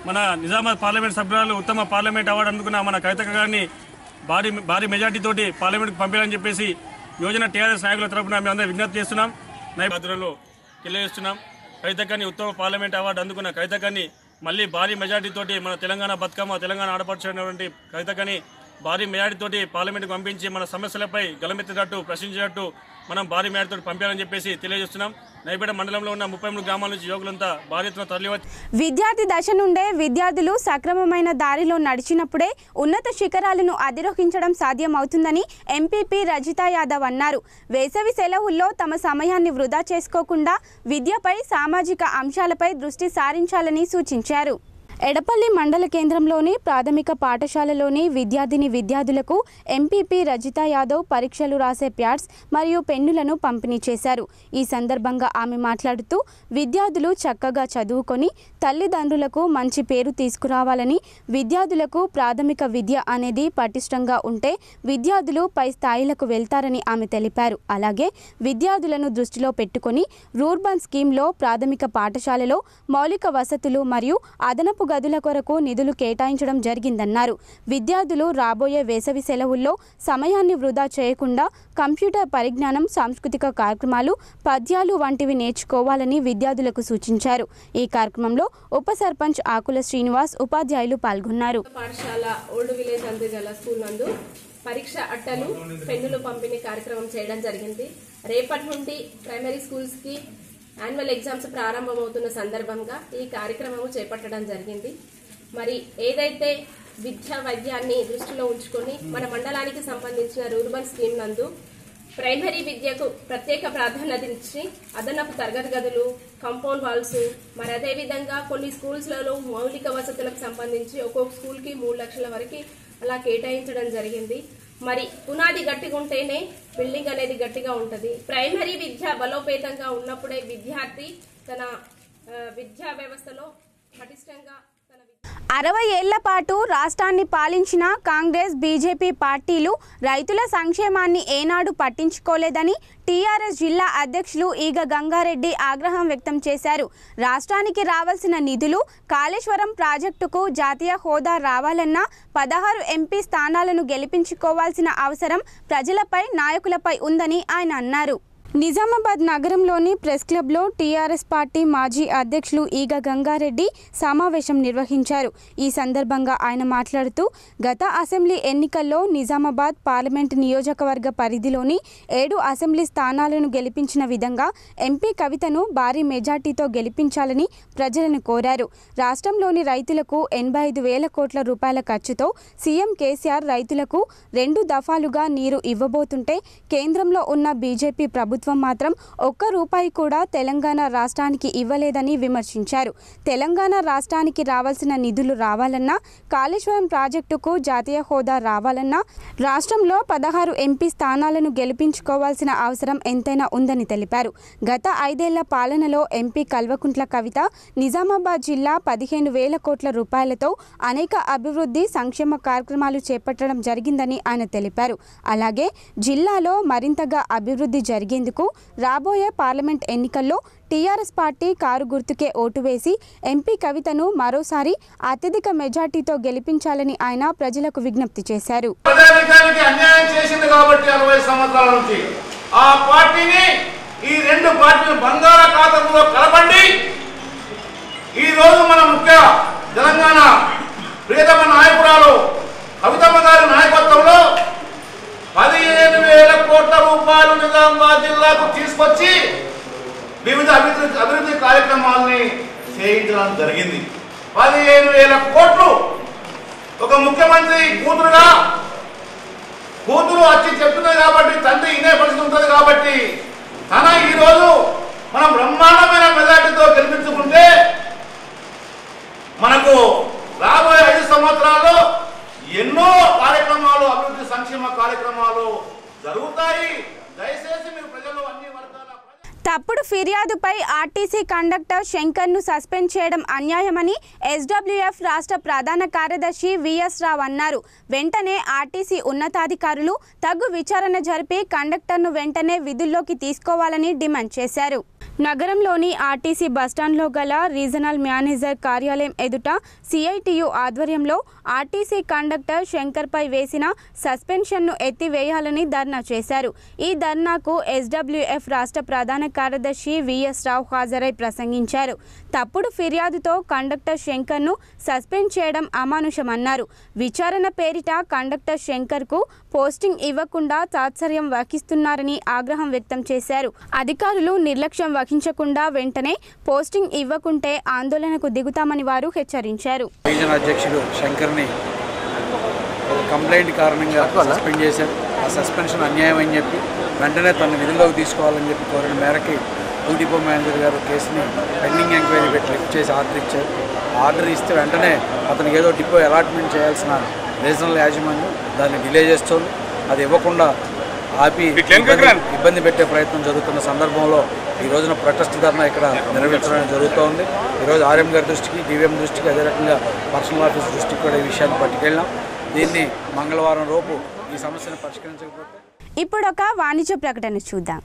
మన నిజామాబాద్ పార్లమెంట్ సభ్యురాలు ఉత్తమ పార్లమెంట్ అవార్డు అందుకున్న మన కవితక్క గారిని భారీ భారీ మెజార్టీ తోటి పార్లమెంట్కి పంపించాలని చెప్పేసి యోజన టీఆర్ఎస్ నాయకుల తరఫున మేము అందరం విజ్ఞప్తి చేస్తున్నాం నైభద్రలో తెలియజేస్తున్నాం కవితక్కని ఉత్తమ పార్లమెంట్ అవార్డు అందుకున్న కవితక్కని మళ్ళీ భారీ మెజార్టీ తోటి మన తెలంగాణ బతుకమ్మ తెలంగాణ ఆడపడుచున్నటువంటి కవితక్కని భారీ మెజార్టీ తోటి పార్లమెంట్కి పంపించి మన సమస్యలపై గలమెత్తినట్టు ప్రశ్నించినట్టు మనం భారీ మేరతో పంపాలని చెప్పేసి తెలియజేస్తున్నాం నైపేట మండలంలో ఉన్న ముప్పై మూడు గ్రామాల నుంచి యువకులంతా భారీ ఎత్తున తరలివచ్చి విద్యార్థి దశ నుండే విద్యార్థులు సక్రమమైన దారిలో నడిచినప్పుడే ఉన్నత శిఖరాలను అధిరోహించడం సాధ్యమవుతుందని ఎంపీపీ రజితా యాదవ్ అన్నారు వేసవి సెలవుల్లో తమ సమయాన్ని వృధా చేసుకోకుండా విద్యపై సామాజిక అంశాలపై దృష్టి సారించాలని సూచించారు ఎడపల్లి మండల కేంద్రంలోని ప్రాథమిక పాఠశాలలోని విద్యార్థిని విద్యార్థులకు ఎంపీపీ రజితా యాదవ్ పరీక్షలు రాసే ప్యాడ్స్ మరియు పెన్నులను పంపిణీ చేశారు ఈ సందర్భంగా ఆమె మాట్లాడుతూ విద్యార్థులు చక్కగా చదువుకొని తల్లిదండ్రులకు మంచి పేరు తీసుకురావాలని విద్యార్థులకు ప్రాథమిక విద్య అనేది పటిష్టంగా ఉంటే విద్యార్థులు పై స్థాయిలకు వెళ్తారని ఆమె తెలిపారు అలాగే విద్యార్థులను దృష్టిలో పెట్టుకొని రూర్బన్ స్కీమ్లో ప్రాథమిక పాఠశాలలో మౌలిక వసతులు మరియు అదనపు గదుల కొరకు నిధులు కేటాయించడం జరిగిందన్నారు విద్యార్థులు రాబోయే వేసవి సెలవుల్లో సమయాన్ని వృధా చేయకుండా కంప్యూటర్ పరిజ్ఞానం సాంస్కృతిక కార్యక్రమాలు పద్యాలు వంటివి నేర్చుకోవాలని విద్యార్థులకు సూచించారు ఈ కార్యక్రమంలో ఉప సర్పంచ్ ఆకుల శ్రీనివాస్ ఉపాధ్యాయులు పాల్గొన్నారు పాఠశాల ఓల్డ్ విలేజ్ అందుగల స్కూల్ నందు పరీక్ష అట్టలు పెన్నులు పంపిణీ కార్యక్రమం చేయడం జరిగింది రేపటి నుండి ప్రైమరీ స్కూల్స్ కి యాన్యువల్ ఎగ్జామ్స్ ప్రారంభమవుతున్న సందర్భంగా ఈ కార్యక్రమం చేపట్టడం జరిగింది మరి ఏదైతే విద్యా వైద్యాన్ని దృష్టిలో ఉంచుకొని మన మండలానికి సంబంధించిన రూర్బన్ స్కీమ్ నందు ప్రైమరీ విద్యకు ప్రత్యేక ప్రాధాన్యత ఇచ్చి అదనపు తరగతి గదులు కాంపౌండ్ వాల్స్ మరి అదేవిధంగా కొన్ని స్కూల్స్లలో మౌలిక వసతులకు సంబంధించి ఒక్కొక్క స్కూల్కి మూడు లక్షల వరకు అలా కేటాయించడం జరిగింది మరి పునాది గట్టిగా ఉంటేనే బిల్డింగ్ అనేది గట్టిగా ఉంటుంది ప్రైమరీ విద్య బలోపేతంగా ఉన్నప్పుడే విద్యార్థి తన ఆ, విద్యా వ్యవస్థలో పటిష్టంగా తన అరవై ఏళ్ల పాటు రాష్ట్రాన్ని పాలించిన కాంగ్రెస్ బీజేపీ పార్టీలు రైతుల సంక్షేమాన్ని ఏనాడు పట్టించుకోలేదని టీఆర్ఎస్ జిల్లా అధ్యక్షులు ఈగ గంగారెడ్డి ఆగ్రహం వ్యక్తం చేశారు రాష్ట్రానికి రావాల్సిన నిధులు కాళేశ్వరం ప్రాజెక్టుకు జాతీయ హోదా రావాలన్నా పదహారు ఎంపీ స్థానాలను గెలిపించుకోవాల్సిన అవసరం ప్రజలపై నాయకులపై ఉందని ఆయన అన్నారు నిజామాబాద్ నగరంలోని ప్రెస్ క్లబ్లో టీఆర్ఎస్ పార్టీ మాజీ అధ్యక్షులు ఈగ గంగారెడ్డి సమావేశం నిర్వహించారు ఈ సందర్భంగా ఆయన మాట్లాడుతూ గత అసెంబ్లీ ఎన్నికల్లో నిజామాబాద్ పార్లమెంట్ నియోజకవర్గ పరిధిలోని ఏడు అసెంబ్లీ స్థానాలను గెలిపించిన విధంగా ఎంపీ కవితను భారీ మెజార్టీతో గెలిపించాలని ప్రజలను కోరారు రాష్ట్రంలోని రైతులకు ఎనభై ఐదు వేల కోట్ల రూపాయల ఖర్చుతో సీఎం కేసీఆర్ రైతులకు రెండు దఫాలుగా నీరు ఇవ్వబోతుంటే కేంద్రంలో ఉన్న బీజేపీ ప్రభుత్వం మాత్రం ఒక్క రూపాయి కూడా తెలంగాణ రాష్ట్రానికి ఇవ్వలేదని విమర్శించారు తెలంగాణ రాష్ట్రానికి రావాల్సిన నిధులు రావాలన్నా కాళేశ్వరం ప్రాజెక్టుకు జాతీయ హోదా రావాలన్నా రాష్ట్రంలో పదహారు ఎంపీ స్థానాలను గెలిపించుకోవాల్సిన అవసరం ఎంతైనా ఉందని తెలిపారు గత ఐదేళ్ల పాలనలో ఎంపీ కల్వకుంట్ల కవిత నిజామాబాద్ జిల్లా పదిహేను వేల కోట్ల రూపాయలతో అనేక అభివృద్ధి సంక్షేమ కార్యక్రమాలు చేపట్టడం జరిగిందని ఆయన తెలిపారు అలాగే జిల్లాలో మరింతగా అభివృద్ధి జరిగేందుకు రాబోయే పార్లమెంట్ ఎన్నికల్లో టీఆర్ఎస్ పార్టీ కారు గుర్తుకే ఓటు వేసి ఎంపీ కవితను మరోసారి అత్యధిక మెజార్టీతో గెలిపించాలని ఆయన ప్రజలకు విజ్ఞప్తి చేశారు ప్రజానికానికి అన్యాయం చేసింది కాబట్టి అరవై సంవత్సరాల నుంచి ఆ పార్టీని ఈ రెండు పార్టీలు బంగాళాఖాతంలో కలపండి ఈ రోజు మన ముఖ్య తెలంగాణ ప్రియతమ నాయకురాలు కవితమ్మ గారి నాయకత్వంలో పదిహేను వేల కోట్ల రూపాయలు నిజామాబాద్ జిల్లాకు తీసుకొచ్చి వివిధ అభివృద్ధి అభివృద్ధి కార్యక్రమాలని చేయించడం జరిగింది పదిహేను వేల కోట్లు ఒక ముఖ్యమంత్రి కూతురుగా కూతురు వచ్చి చెప్తున్నది కాబట్టి తండ్రి ఇనే పరిస్థితి ఉంటుంది కాబట్టి తన ఈరోజు మనం బ్రహ్మాండమైన మెజార్టీతో గెలిపించుకుంటే మనకు రాబోయే ఐదు సంవత్సరాల్లో ఎన్నో కార్యక్రమాలు అభివృద్ధి సంక్షేమ కార్యక్రమాలు జరుగుతాయి దయచేసి మీరు ప్రజలు అన్ని వర్గాల తప్పుడు ఫిర్యాదుపై ఆర్టీసీ కండక్టర్ శంకర్ను సస్పెండ్ చేయడం అన్యాయమని ఎస్డబ్ల్యూఎఫ్ రాష్ట్ర ప్రధాన కార్యదర్శి విఎస్ రావు అన్నారు వెంటనే ఆర్టీసీ ఉన్నతాధికారులు తగు విచారణ జరిపి కండక్టర్ను వెంటనే విధుల్లోకి తీసుకోవాలని డిమాండ్ చేశారు నగరంలోని ఆర్టీసీ బస్టాండ్లో గల రీజనల్ మేనేజర్ కార్యాలయం ఎదుట సిఐటియు ఆధ్వర్యంలో ఆర్టీసీ కండక్టర్ శంకర్పై వేసిన సస్పెన్షన్ను ఎత్తివేయాలని ధర్నా చేశారు ఈ ధర్నాకు ఎస్డబ్ల్యూఎఫ్ రాష్ట్ర ప్రధాన కార్యదర్శి విఎస్ రావు హాజరై ప్రసంగించారు తప్పుడు ఫిర్యాదుతో కండక్టర్ శంకర్ను సస్పెండ్ చేయడం అమానుషమన్నారు విచారణ పేరిట కండక్టర్ శంకర్కు పోస్టింగ్ ఇవ్వకుండా తాత్సర్యం వహిస్తున్నారని ఆగ్రహం వ్యక్తం చేశారు అధికారులు నిర్లక్ష్యం వహించకుండా వెంటనే పోస్టింగ్ ఇవ్వకుంటే ఆందోళనకు దిగుతామని వారు హెచ్చరించారు డివిజన్ అధ్యక్షుడు శంకర్ని ఒక కంప్లైంట్ కారణంగా సస్పెండ్ చేశారు ఆ సస్పెన్షన్ అన్యాయం అని చెప్పి వెంటనే తన విధుల్లోకి తీసుకోవాలని చెప్పి కోరిన మేరకి టూ డిపో మేనేజర్ గారు కేసుని పెండింగ్ ఎంక్వైరీ పెట్టి లిఫ్ట్ చేసి ఆర్డర్ ఇచ్చారు ఆర్డర్ ఇస్తే వెంటనే అతనికి ఏదో డిపో అలాట్మెంట్ చేయాల్సిన రీజనల్ యాజమాన్యం దాన్ని డిలే చేస్తోంది అది ఇవ్వకుండా ఆపి ఇబ్బంది ఇబ్బంది పెట్టే ప్రయత్నం జరుగుతున్న సందర్భంలో ఈ రోజున ప్రొటెస్ట్ ధర్నా ఇక్కడ నిర్వహించడం జరుగుతోంది ఈరోజు ఆర్ఎం గారి దృష్టికి డివిఎం దృష్టికి అదే రకంగా పర్సనల్ ఆఫీస్ దృష్టికి కూడా ఈ విషయాన్ని పట్టుకెళ్ళాం దీన్ని మంగళవారం లోపు ఈ సమస్యను పరిష్కరించకపోతే ఇప్పుడు ఒక వాణిజ్య ప్రకటన చూద్దాం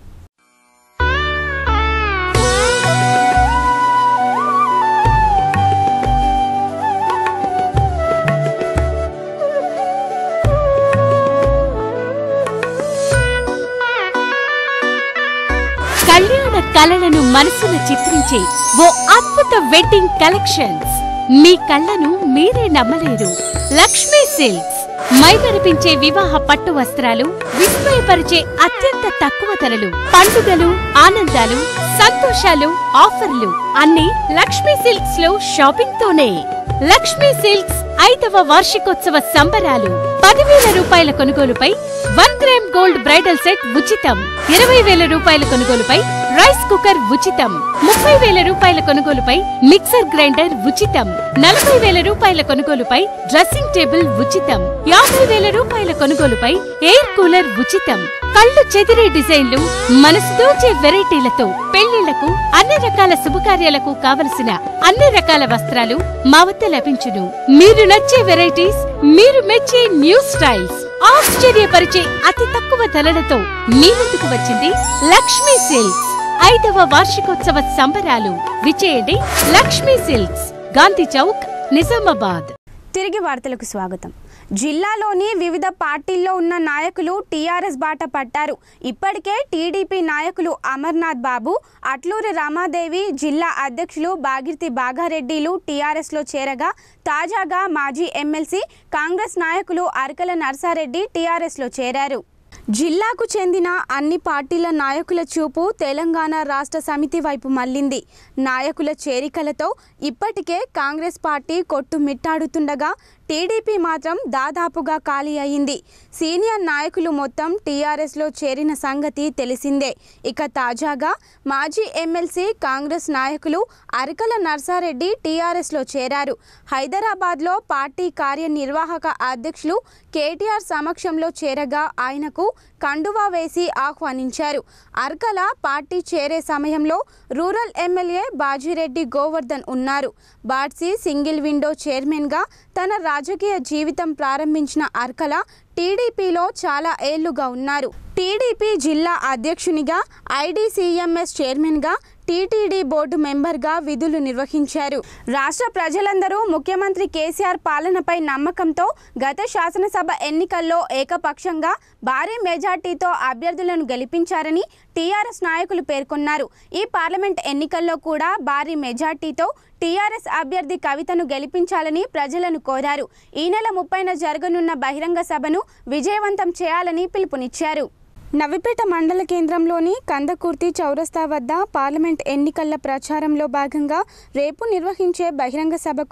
కళ్యాణ కలలను మనసున చిత్రించే ఓ అద్భుత వెడ్డింగ్ కలెక్షన్స్ మీ కళ్ళను మీరే నమ్మలేరు లక్ష్మీ సిల్క్స్ మైమరిపించే వివాహ పట్టు వస్త్రాలు విస్మయపరిచే అత్యంత తక్కువ ధరలు పండుగలు ఆనందాలు సంతోషాలు ఆఫర్లు అన్ని లక్ష్మీ సిల్క్స్ లో షాపింగ్ తోనే లక్ష్మీ సిల్క్స్ ఐదవ వార్షికోత్సవ సంబరాలు పదివేల రూపాయల కొనుగోలుపై one gram gold bridal set ఉచితం ఇరవై వేల రూపాయల కొనుగోలుపై రైస్ కుక్కర్ ఉచితం ముప్పై వేల రూపాయల కొనుగోలుపై మిక్సర్ గ్రైండర్ ఉచితం నలభై వేల రూపాయల కొనుగోలుపై డ్రెస్సింగ్ టేబుల్ ఉచితం యాభై వేల రూపాయల కొనుగోలుపై ఎయిర్ కూలర్ ఉచితం కళ్ళు చెదిరే డిజైన్లు మనసు దోచే వెరైటీలతో పెళ్లిళ్లకు అన్ని రకాల శుభకార్యాలకు కావలసిన అన్ని రకాల వస్త్రాలు మా వద్ద లభించును మీరు నచ్చే వెరైటీస్ మీరు మెచ్చే న్యూ స్టైల్స్ ఆశ్చర్యపరిచే అతి తక్కువ ధరలతో మీ ముందుకు వచ్చింది లక్ష్మీ సిల్క్స్ ఐదవ వార్షికోత్సవ సంబరాలు విచేయండి లక్ష్మీ సిల్క్స్ గాంధీ చౌక్ నిజామాబాద్ తిరిగి వార్తలకు స్వాగతం జిల్లాలోని వివిధ పార్టీల్లో ఉన్న నాయకులు టీఆర్ఎస్ బాట పట్టారు ఇప్పటికే టీడీపీ నాయకులు అమర్నాథ్ బాబు అట్లూరి రామాదేవి జిల్లా అధ్యక్షులు బాగిర్తి బాగారెడ్డిలు టీఆర్ఎస్లో చేరగా తాజాగా మాజీ ఎమ్మెల్సీ కాంగ్రెస్ నాయకులు అరకల నర్సారెడ్డి టీఆర్ఎస్లో చేరారు జిల్లాకు చెందిన అన్ని పార్టీల నాయకుల చూపు తెలంగాణ రాష్ట్ర సమితి వైపు మళ్లింది నాయకుల చేరికలతో ఇప్పటికే కాంగ్రెస్ పార్టీ కొట్టుమిట్టాడుతుండగా టీడీపీ మాత్రం దాదాపుగా ఖాళీ అయింది సీనియర్ నాయకులు మొత్తం టీఆర్ఎస్లో చేరిన సంగతి తెలిసిందే ఇక తాజాగా మాజీ ఎమ్మెల్సీ కాంగ్రెస్ నాయకులు అరకల నర్సారెడ్డి టీఆర్ఎస్లో చేరారు హైదరాబాద్లో పార్టీ కార్యనిర్వాహక అధ్యక్షులు కేటీఆర్ సమక్షంలో చేరగా ఆయనకు కండువా వేసి ఆహ్వానించారు అర్కల పార్టీ చేరే సమయంలో రూరల్ ఎమ్మెల్యే బాజిరెడ్డి గోవర్ధన్ ఉన్నారు బాడ్సీ సింగిల్ విండో చైర్మన్గా తన రాజకీయ జీవితం ప్రారంభించిన అర్కల టీడీపీలో చాలా ఏళ్లుగా ఉన్నారు టీడీపీ జిల్లా అధ్యక్షునిగా ఐడీసీఎంఎస్ చైర్మన్గా టీటీడీ బోర్డు మెంబర్గా విధులు నిర్వహించారు రాష్ట్ర ప్రజలందరూ ముఖ్యమంత్రి కేసీఆర్ పాలనపై నమ్మకంతో గత శాసనసభ ఎన్నికల్లో ఏకపక్షంగా భారీ మెజార్టీతో అభ్యర్థులను గెలిపించారని టీఆర్ఎస్ నాయకులు పేర్కొన్నారు ఈ పార్లమెంట్ ఎన్నికల్లో కూడా భారీ మెజార్టీతో టీఆర్ఎస్ అభ్యర్థి కవితను గెలిపించాలని ప్రజలను కోరారు ఈ నెల ముప్పైన జరగనున్న బహిరంగ సభను విజయవంతం చేయాలని పిలుపునిచ్చారు నవిపేట మండల కేంద్రంలోని కందకుర్తి చౌరస్తా వద్ద పార్లమెంట్ ఎన్నికల ప్రచారంలో భాగంగా రేపు నిర్వహించే బహిరంగ సభకు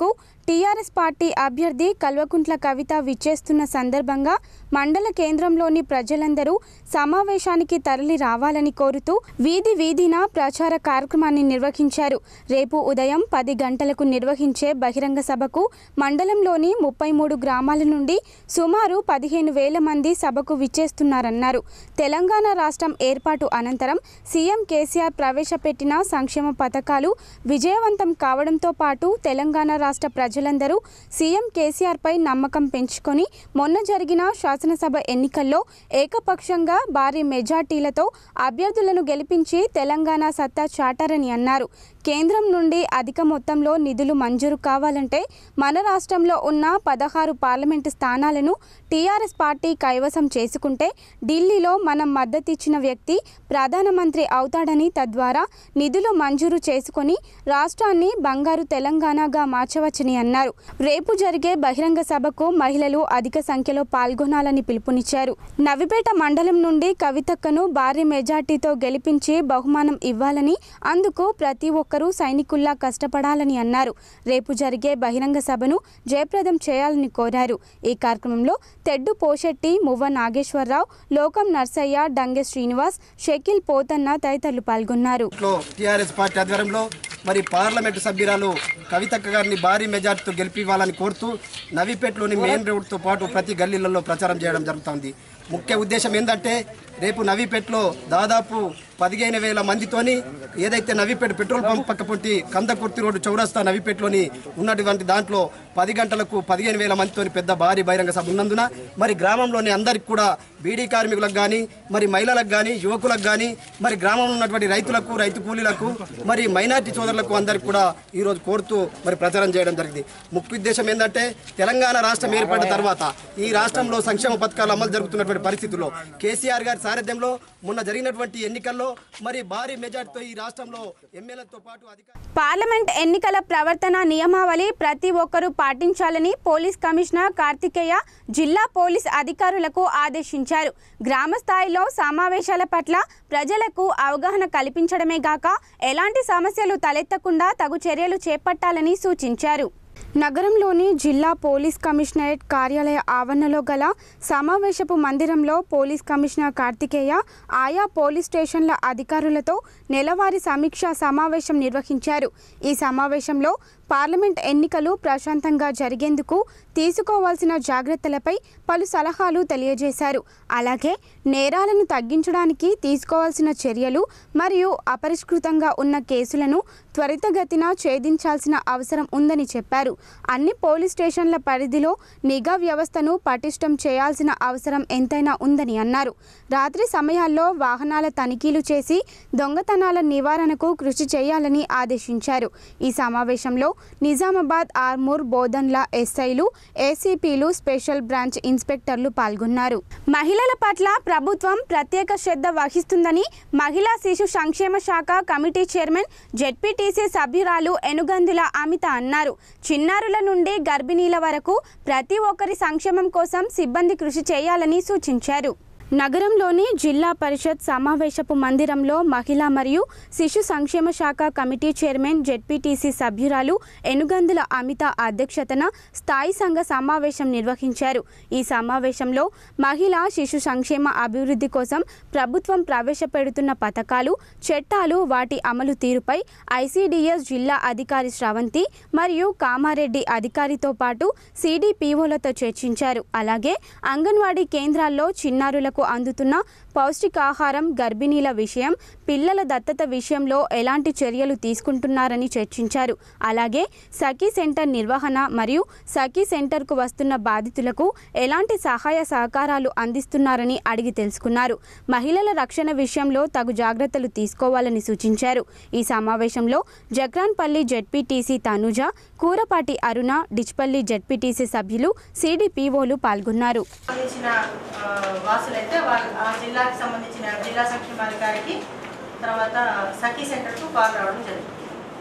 టీఆర్ఎస్ పార్టీ అభ్యర్థి కల్వకుంట్ల కవిత విచ్చేస్తున్న సందర్భంగా మండల కేంద్రంలోని ప్రజలందరూ సమావేశానికి తరలి రావాలని కోరుతూ వీధి వీధిన ప్రచార కార్యక్రమాన్ని నిర్వహించారు రేపు ఉదయం పది గంటలకు నిర్వహించే బహిరంగ సభకు మండలంలోని ముప్పై మూడు గ్రామాల నుండి సుమారు పదిహేను వేల మంది సభకు విచ్చేస్తున్నారన్నారు తెలంగాణ రాష్ట్రం ఏర్పాటు అనంతరం సీఎం కేసీఆర్ ప్రవేశపెట్టిన సంక్షేమ పథకాలు విజయవంతం కావడంతో పాటు తెలంగాణ రాష్ట్ర ప్రజలందరూ సీఎం కేసీఆర్పై నమ్మకం పెంచుకొని మొన్న జరిగిన శాసనసభ ఎన్నికల్లో ఏకపక్షంగా భారీ మెజార్టీలతో అభ్యర్థులను గెలిపించి తెలంగాణ సత్తా చాటారని అన్నారు కేంద్రం నుండి అధిక మొత్తంలో నిధులు మంజూరు కావాలంటే మన రాష్ట్రంలో ఉన్న పదహారు పార్లమెంటు స్థానాలను టీఆర్ఎస్ పార్టీ కైవసం చేసుకుంటే ఢిల్లీలో మనం మద్దతిచ్చిన వ్యక్తి ప్రధానమంత్రి అవుతాడని తద్వారా నిధులు మంజూరు చేసుకొని రాష్ట్రాన్ని బంగారు తెలంగాణగా మార్చవచ్చని అన్నారు రేపు జరిగే బహిరంగ సభకు మహిళలు అధిక సంఖ్యలో పాల్గొనాలని పిలుపునిచ్చారు నవిపేట మండలం నుండి కవితక్కను భారీ మెజార్టీతో గెలిపించి బహుమానం ఇవ్వాలని అందుకు ప్రతి ఒక్కరూ సైనికుల్లా కష్టపడాలని అన్నారు రేపు జరిగే బహిరంగ సభను జయప్రదం చేయాలని కోరారు ఈ కార్యక్రమంలో తెడ్డు పోషెట్టి మువ్వ నాగేశ్వరరావు లోకం నర్సయ్య డంగె శ్రీనివాస్ షకిల్ పోతన్న తదితరులు పాల్గొన్నారు లో టీఆర్ఎస్ పార్టీ ఆధ్వర్యంలో మరి పార్లమెంటు సభ్యురాలు కవితక్క గారిని భారీ మెజార్టీతో గెలిపివ్వాలని కోరుతూ నవీపేటలోని మెయిన్ రోడ్తో పాటు ప్రతి గల్లీలలో ప్రచారం చేయడం జరుగుతోంది ముఖ్య ఉద్దేశం ఏంటంటే రేపు నవీపేటలో దాదాపు పదిహేను వేల మందితోని ఏదైతే నవీపేట పెట్రోల్ పంప్ పక్క పొట్టి కందకుర్తి రోడ్డు చౌరస్తా నవీపేటలోని ఉన్నటువంటి దాంట్లో పది గంటలకు పదిహేను వేల మందితోని పెద్ద భారీ బహిరంగ సభ ఉన్నందున మరి గ్రామంలోని అందరికి కూడా బీడీ కార్మికులకు కానీ మరి మహిళలకు కానీ యువకులకు కానీ మరి గ్రామంలో ఉన్నటువంటి రైతులకు రైతు కూలీలకు మరి మైనార్టీ సోదరులకు అందరికి కూడా ఈరోజు కోరుతూ మరి ప్రచారం చేయడం జరిగింది ముఖ్య ఉద్దేశం ఏంటంటే తెలంగాణ రాష్ట్రం ఏర్పడిన తర్వాత ఈ రాష్ట్రంలో సంక్షేమ పథకాలు అమలు జరుగుతున్నటువంటి పరిస్థితుల్లో కేసీఆర్ గారి సారథ్యంలో మొన్న జరిగినటువంటి ఎన్నికల్లో మరి భారీ మెజార్టీతో ఈ రాష్ట్రంలో ఎమ్మెల్యేలతో పాటు అధికార పార్లమెంట్ ఎన్నికల ప్రవర్తన నియమావళి ప్రతి ఒక్కరూ పాటించాలని పోలీస్ కమిషనర్ కార్తికేయ జిల్లా పోలీస్ అధికారులకు ఆదేశించారు గ్రామ స్థాయిలో సమావేశాల పట్ల ప్రజలకు అవగాహన కల్పించడమే గాక ఎలాంటి సమస్యలు తలెత్తకుండా తగు చర్యలు చేపట్టాలని సూచించారు నగరంలోని జిల్లా పోలీస్ కమిషనరేట్ కార్యాలయ ఆవరణలో గల సమావేశపు మందిరంలో పోలీస్ కమిషనర్ కార్తికేయ ఆయా పోలీస్ స్టేషన్ల అధికారులతో నెలవారీ సమీక్షా సమావేశం నిర్వహించారు ఈ సమావేశంలో పార్లమెంట్ ఎన్నికలు ప్రశాంతంగా జరిగేందుకు తీసుకోవాల్సిన జాగ్రత్తలపై పలు సలహాలు తెలియజేశారు అలాగే నేరాలను తగ్గించడానికి తీసుకోవాల్సిన చర్యలు మరియు అపరిష్కృతంగా ఉన్న కేసులను త్వరితగతిన ఛేదించాల్సిన అవసరం ఉందని చెప్పారు అన్ని పోలీస్ స్టేషన్ల పరిధిలో నిఘా వ్యవస్థను పటిష్టం చేయాల్సిన అవసరం ఎంతైనా ఉందని అన్నారు రాత్రి సమయాల్లో వాహనాల తనిఖీలు చేసి దొంగతనాల నివారణకు కృషి చేయాలని ఆదేశించారు ఈ సమావేశంలో నిజామాబాద్ ఆర్మూర్ బోధన్ల ఎస్ఐలు ఏసీపీలు స్పెషల్ బ్రాంచ్ ఇన్స్పెక్టర్లు పాల్గొన్నారు మహిళల పట్ల ప్రభుత్వం ప్రత్యేక శ్రద్ధ వహిస్తుందని మహిళా శిశు సంక్షేమ శాఖ కమిటీ చైర్మన్ జెడ్పీటీసీ సభ్యురాలు ఎనుగందుల అమిత అన్నారు చిన్నారుల నుండి గర్భిణీల వరకు ప్రతి ఒక్కరి సంక్షేమం కోసం సిబ్బంది కృషి చేయాలని సూచించారు నగరంలోని జిల్లా పరిషత్ సమావేశపు మందిరంలో మహిళా మరియు శిశు సంక్షేమ శాఖ కమిటీ చైర్మన్ జెడ్పీటీసీ సభ్యురాలు ఎనుగందుల అమిత అధ్యక్షతన స్థాయి సంఘ సమావేశం నిర్వహించారు ఈ సమావేశంలో మహిళా శిశు సంక్షేమ అభివృద్ధి కోసం ప్రభుత్వం ప్రవేశపెడుతున్న పథకాలు చట్టాలు వాటి అమలు తీరుపై ఐసీడీఎస్ జిల్లా అధికారి శ్రవంతి మరియు కామారెడ్డి అధికారితో పాటు సిడిపిఓలతో చర్చించారు అలాగే అంగన్వాడీ కేంద్రాల్లో చిన్నారులకు అందుతున్న పౌష్టికాహారం గర్భిణీల విషయం పిల్లల దత్తత విషయంలో ఎలాంటి చర్యలు తీసుకుంటున్నారని చర్చించారు అలాగే సఖీ సెంటర్ నిర్వహణ మరియు సఖీ సెంటర్కు వస్తున్న బాధితులకు ఎలాంటి సహాయ సహకారాలు అందిస్తున్నారని అడిగి తెలుసుకున్నారు మహిళల రక్షణ విషయంలో తగు జాగ్రత్తలు తీసుకోవాలని సూచించారు ఈ సమావేశంలో జగ్రాన్పల్లి జెడ్పీటీసీ తనుజ కూరపాటి అరుణ డిచ్పల్లి జెడ్పీటీసీ సభ్యులు సిడిపిఓలు పాల్గొన్నారు సంబంధించిన ఆ, వాసులైతే వాళ్ళ ఆ జిల్లాకి సంబంధించిన జిల్లా సంక్షేమాధికారికి తర్వాత సఖీ సెంటర్కు కాల్ రావడం జరిగింది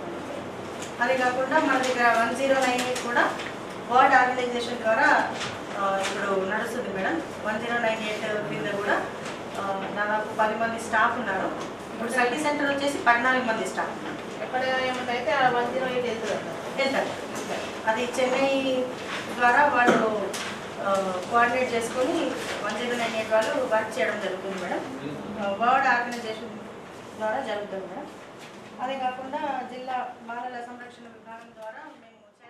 అదే కాకుండా మన దగ్గర వన్ జీరో నైన్ ఎయిట్ కూడా వార్డ్ ఆర్గనైజేషన్ ద్వారా ఆ, ఇప్పుడు నడుస్తుంది madam one zero nine eight కింద కూడా ఆ, దాదాపు పది మంది స్టాఫ్ ఉన్నారు ఇప్పుడు సఖీ సెంటర్ వచ్చేసి పద్నాలుగు మంది స్టాఫ్ ఉన్నారు ఎక్కడ ఏమైతే వన్ జీరో ఎయిట్ వెళ్తుంది వెళ్తారు అది చెన్నై ద్వారా వాళ్ళు కోఆర్డినేట్ చేసుకొని వన్ జీరో నైన్ ఎయిట్ వాళ్ళు వర్క్ చేయడం జరుగుతుంది మేడం వరల్డ్ ఆర్గనైజేషన్ ద్వారా జరుగుతుంది మేడం అదే కాకుండా జిల్లా బాలల సంరక్షణ విభాగం ద్వారా మేము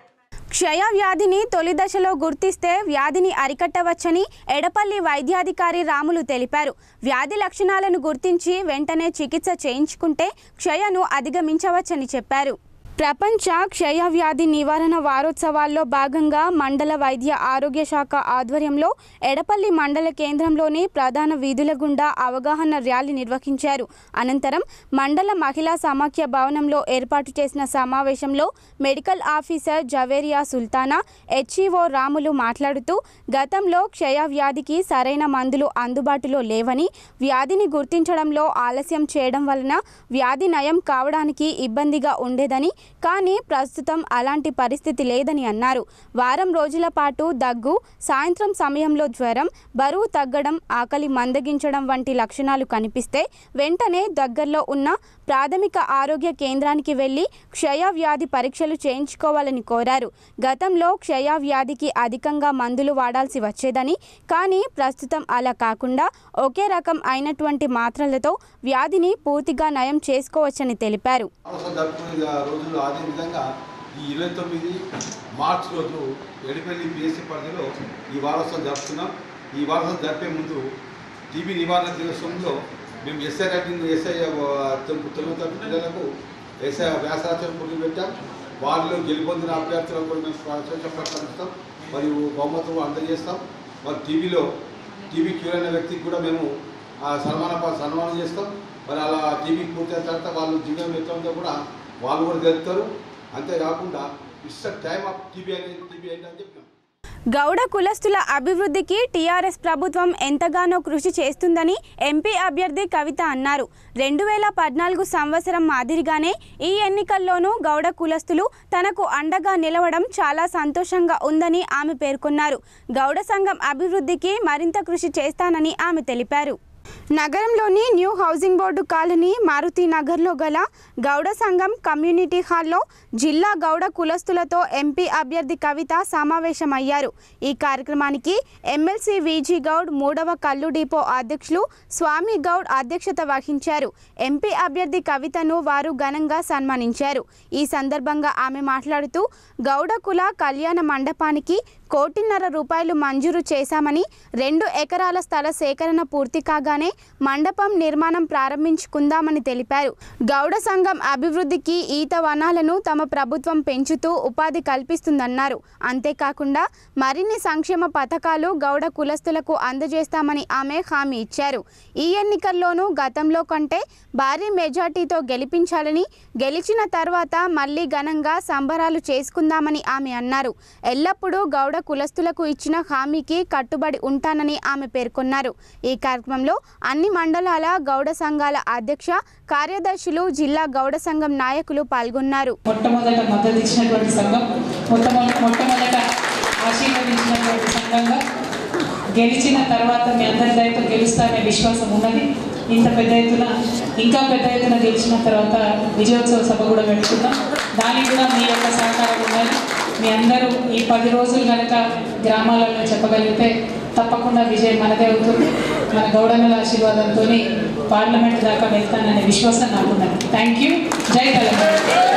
క్షయ వ్యాధిని తొలి దశలో గుర్తిస్తే వ్యాధిని అరికట్టవచ్చని ఎడపల్లి వైద్యాధికారి రాములు తెలిపారు వ్యాధి లక్షణాలను గుర్తించి వెంటనే చికిత్స చేయించుకుంటే క్షయను అధిగమించవచ్చని చెప్పారు ప్రపంచ క్షయ వ్యాధి నివారణ వారోత్సవాల్లో భాగంగా మండల వైద్య ఆరోగ్య శాఖ ఆధ్వర్యంలో ఎడపల్లి మండల కేంద్రంలోని ప్రధాన వీధుల గుండా అవగాహన ర్యాలీ నిర్వహించారు అనంతరం మండల మహిళా సమాఖ్య భవనంలో ఏర్పాటు చేసిన సమావేశంలో medical officer Javeria Sultana HEO Ramulu మాట్లాడుతూ గతంలో క్షయ వ్యాధికి సరైన మందులు అందుబాటులో లేవని వ్యాధిని గుర్తించడంలో ఆలస్యం చేయడం వలన వ్యాధి నయం కావడానికి ఇబ్బందిగా ఉండేదని కానీ ప్రస్తుతం అలాంటి పరిస్థితి లేదని అన్నారు వారం రోజుల పాటు దగ్గు సాయంత్రం సమయంలో జ్వరం బరువు తగ్గడం ఆకలి మందగించడం వంటి లక్షణాలు కనిపిస్తే వెంటనే దగ్గరలో ఉన్న ప్రాథమిక ఆరోగ్య కేంద్రానికి వెళ్లి క్షయ వ్యాధి పరీక్షలు చేయించుకోవాలని కోరారు గతంలో క్షయ వ్యాధికి అధికంగా మందులు వాడాల్సి వచ్చేదని కానీ ప్రస్తుతం అలా కాకుండా ఒకే రకం అయినటువంటి మాత్రలతో వ్యాధిని పూర్తిగా నయం చేసుకోవచ్చని తెలిపారు వారోత్సవం జరుపుకునే రోజుల్లో అదే విధంగా ఈ ఇరవై తొమ్మిది మార్చ్ రోజు ఎడిపల్లి పిఎస్సి పరిధిలో ఈ వారోత్సవం జరుపుతున్నాం ఈ వారోత్సవం జరిపే ముందు టీబీ నివారణ దినోత్సవంలో మేము SI writing SI Telugu Telugu తరగతి పిల్లలకు ఎస్ఐ వ్యాసాచరణ పోటీ పెట్టాం వారిలో గెలుపొందిన అభ్యర్థులకు కూడా మేము స్వేచ్ఛ ప్రకటిస్తాం మరియు బహుమతులు అందజేస్తాం మరి టీవీలో టీవీ క్యూర్ అనే వ్యక్తికి కూడా మేము ఆ సన్మాన సన్మానం చేస్తాం మరి అలా టీవీ పూర్తయిన తర్వాత వాళ్ళు జీవనం ఎట్లా ఉందో కూడా వాళ్ళు కూడా తెలుపుతారు అంతేకాకుండా ఇట్స్ టైమ్ ఆఫ్ టీవీ అనేది టీవీ ఏంటని చెప్పినాం గౌడ కులస్తుల అభివృద్ధికి టీఆర్ఎస్ ప్రభుత్వం ఎంతగానో కృషి చేస్తుందని ఎంపీ అభ్యర్థి కవిత అన్నారు రెండు వేల పద్నాలుగు సంవత్సరం మాదిరిగానే ఈ ఎన్నికల్లోనూ గౌడ కులస్తులు తనకు అండగా నిలవడం చాలా సంతోషంగా ఉందని ఆమె పేర్కొన్నారు గౌడ సంఘం అభివృద్ధికి మరింత కృషి చేస్తానని ఆమె తెలిపారు నగరంలోని new housing board colony Maruthi నగర్లో గల గౌడ సంఘం కమ్యూనిటీ హాల్లో జిల్లా గౌడ కులస్తులతో ఎంపీ అభ్యర్థి కవిత సమావేశమయ్యారు ఈ కార్యక్రమానికి ఎమ్మెల్సీ విజీ గౌడ్ మూడవ కల్లు డిపో అధ్యక్షులు స్వామి గౌడ్ అధ్యక్షత వహించారు ఎంపీ అభ్యర్థి కవితను వారు ఘనంగా సన్మానించారు ఈ సందర్భంగా ఆమె మాట్లాడుతూ గౌడ కుల కళ్యాణ మండపానికి కోటిన్నర రూపాయలు మంజూరు చేశామని రెండు ఎకరాల స్థల సేకరణ పూర్తి కాగానే మండపం నిర్మాణం ప్రారంభించుకుందామని తెలిపారు గౌడ సంఘం అభివృద్ధికి ఈత వనాలను తమ ప్రభుత్వం పెంచుతూ ఉపాధి కల్పిస్తుందన్నారు అంతేకాకుండా మరిన్ని సంక్షేమ పథకాలు గౌడ కులస్తులకు అందజేస్తామని ఆమె హామీ ఇచ్చారు ఈ ఎన్నికల్లోనూ గతంలో కంటే భారీ మెజార్టీతో గెలిపించాలని గెలిచిన తర్వాత మళ్ళీ ఘనంగా సంబరాలు చేసుకుందామని ఆమె అన్నారు ఎల్లప్పుడూ గౌడ కులస్తులకు ఇచ్చిన హామీకి కట్టుబడి ఉంటానని ఆమె పేర్కొన్నారు ఈ కార్యక్రమంలో అన్ని మండలాల గౌడ సంఘాల అధ్యక్ష కార్యదర్శులు జిల్లా గౌడ సంఘం నాయకులు పాల్గొన్నారు మొట్టమొదట మద్దతు ఇచ్చినటువంటి సంఘం మొట్టమొదట మొట్టమొదట ఆశీర్వదించినటువంటి సంఘంగా గెలిచిన తర్వాత మీ అందరి దయతో గెలుస్తారనే విశ్వాసం ఉన్నది ఇంత పెద్ద ఎత్తున ఇంకా పెద్ద ఎత్తున గెలిచిన తర్వాత విజయోత్సవ సభ కూడా పెట్టుకుందాం దానికి కూడా మీ యొక్క సహకారం ఉండాలి మీ అందరూ ఈ పది రోజులు కనుక గ్రామాలలో చెప్పగలిగితే తప్పకుండా విజయం మనదే అవుతుంది మన గౌడన్నల ఆశీర్వాదంతో పార్లమెంట్ దాకా వెళ్తాననే విశ్వాసం నాకున్నది థ్యాంక్ యూ జై తెలంగాణ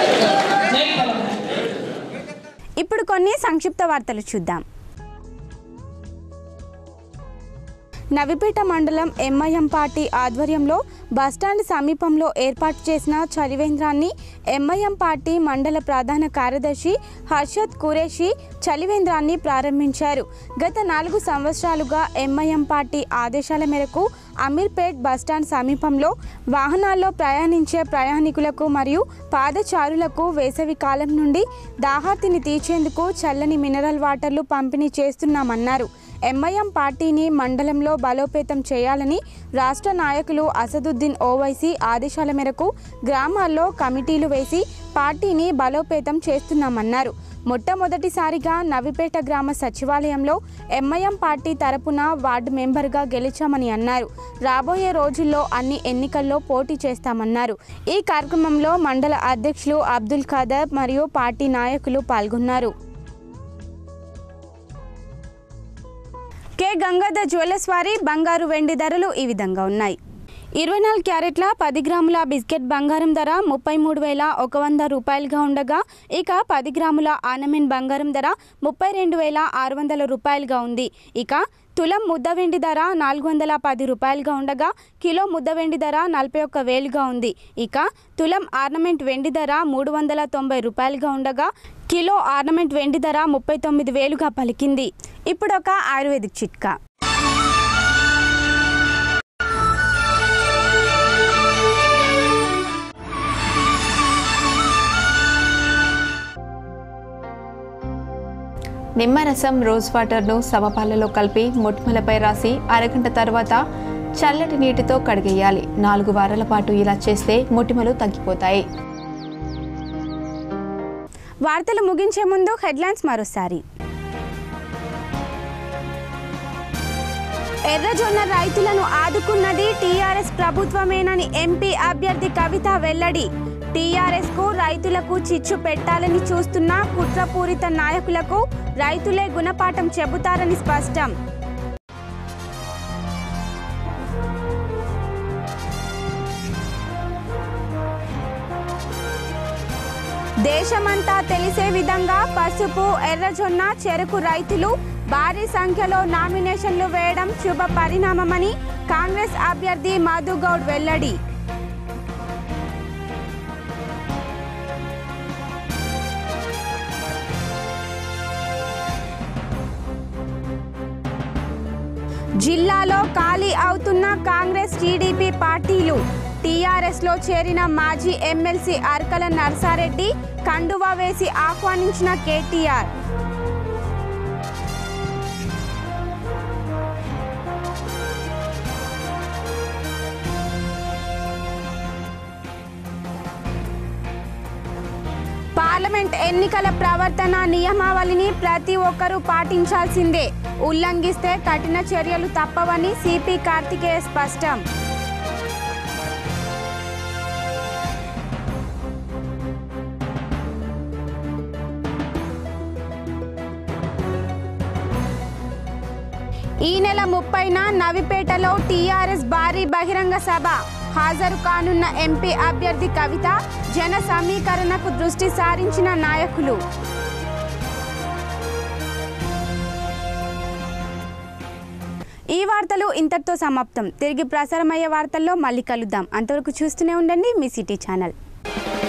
జై తెలంగాణ ఇప్పుడు కొన్ని సంక్షిప్త వార్తలు చూద్దాం నవిపేట మండలం ఎంఐఎం పార్టీ ఆధ్వర్యంలో బస్టాండ్ సమీపంలో ఏర్పాటు చేసిన చలివేంద్రాన్ని ఎంఐఎం పార్టీ మండల ప్రధాన కార్యదర్శి హర్షద్ కురేషి చలివేంద్రాన్ని ప్రారంభించారు గత నాలుగు సంవత్సరాలుగా ఎంఐఎం పార్టీ ఆదేశాల మేరకు అమీర్పేట్ బస్టాండ్ సమీపంలో వాహనాల్లో ప్రయాణించే ప్రయాణికులకు మరియు పాదచారులకు వేసవి కాలం నుండి దాహార్తిని తీర్చేందుకు చల్లని మినరల్ వాటర్లు పంపిణీ చేస్తున్నామన్నారు ఎంఐఎం పార్టీని మండలంలో బలోపేతం చేయాలని రాష్ట్ర నాయకులు అసదుద్దీన్ ఓవైసీ ఆదేశాల మేరకు గ్రామాల్లో కమిటీలు వేసి పార్టీని బలోపేతం చేస్తున్నామన్నారు మొట్టమొదటిసారిగా నవిపేట గ్రామ సచివాలయంలో ఎంఐఎం పార్టీ తరపున వార్డు మెంబర్గా గెలిచామని అన్నారు రాబోయే రోజుల్లో అన్ని ఎన్నికల్లో పోటీ చేస్తామన్నారు ఈ కార్యక్రమంలో మండల అధ్యక్షులు అబ్దుల్ ఖాదర్ మరియు పార్టీ నాయకులు పాల్గొన్నారు కె గంగాధర్ జ్యువెలర్స్ వారి బంగారు వెండి ధరలు ఈ విధంగా ఉన్నాయి ఇరవై నాలుగు క్యారెట్ల పది గ్రాముల బిస్కెట్ బంగారం ధర ముప్పై మూడు వేల ఒక వంద రూపాయలుగా ఉండగా ఇక పది గ్రాముల ఆర్నమెంట్ బంగారం ధర ముప్పై రెండు వేల ఆరు వందల రూపాయలుగా ఉంది ఇక తులం ముద్ద వెండి ధర నాలుగు వందల పది రూపాయలుగా ఉండగా కిలో ముద్ద వెండి ధర నలభై ఒక్క వేలుగా ఉంది ఇక తులం ఆర్నమెంట్ వెండి ధర మూడు వందల తొంభై రూపాయలుగా ఉండగా కిలో ఆర్నమెంట్ వెండి ధర ముప్పై తొమ్మిది వేలుగా పలికింది ఇప్పుడు ఒక ఆయుర్వేదిక్ చిట్కా నిమ్మరసం రోజ్ వాటర్ను సమపాలలో కలిపి మొటిమలపై రాసి అరగంట తర్వాత చల్లటి నీటితో కడిగేయాలి నాలుగు వారాల పాటు ఇలా చేస్తే మొటిమలు తగ్గిపోతాయి వార్తలు ముగించే ముందు హెడ్లైన్స్ మరోసారి ఎర్రజొన్న రైతులను ఆదుకున్నది టీఆర్ఎస్ ప్రభుత్వమేనని ఎంపీ అభ్యర్థి కవిత వెల్లడి టీఆర్ఎస్ కు రైతులకు చిచ్చు పెట్టాలని చూస్తున్న కుట్రపూరిత నాయకులకు రైతులే గుణపాఠం చెబుతారని స్పష్టం దేశమంతా తెలిసే విధంగా పసుపు ఎర్రజొన్న చెరుకు రైతులు భారీ సంఖ్యలో నామినేషన్లు వేయడం శుభ పరిణామమని కాంగ్రెస్ అభ్యర్థి మధుగౌడ్ వెల్లడి జిల్లాలో ఖాళీ అవుతున్న కాంగ్రెస్ టీడీపీ పార్టీలు టీఆర్ఎస్ లో చేరిన మాజీ ఎమ్మెల్సీ అర్కల నర్సారెడ్డి కండువా వేసి ఆహ్వానించిన కేటీఆర్ పార్లమెంట్ ఎన్నికల ప్రవర్తన నియమావళిని ప్రతి ఒక్కరూ పాటించాల్సిందే ఉల్లంఘిస్తే కఠిన చర్యలు తప్పవని సిపి కార్తికేయ స్పష్టం ఈ నెల ముప్పైన నవిపేటలో టీఆర్ఎస్ భారీ బహిరంగ సభ హాజరు కానున్న ఎంపీ అభ్యర్థి కవిత జన సమీకరణకు దృష్టి సారించిన నాయకులు ఈ వార్తలు ఇంతటితో సమాప్తం తిరిగి ప్రసారమయ్యే వార్తల్లో మళ్ళీ కలుద్దాం అంతవరకు చూస్తూనే ఉండండి మీ సిటీ ఛానల్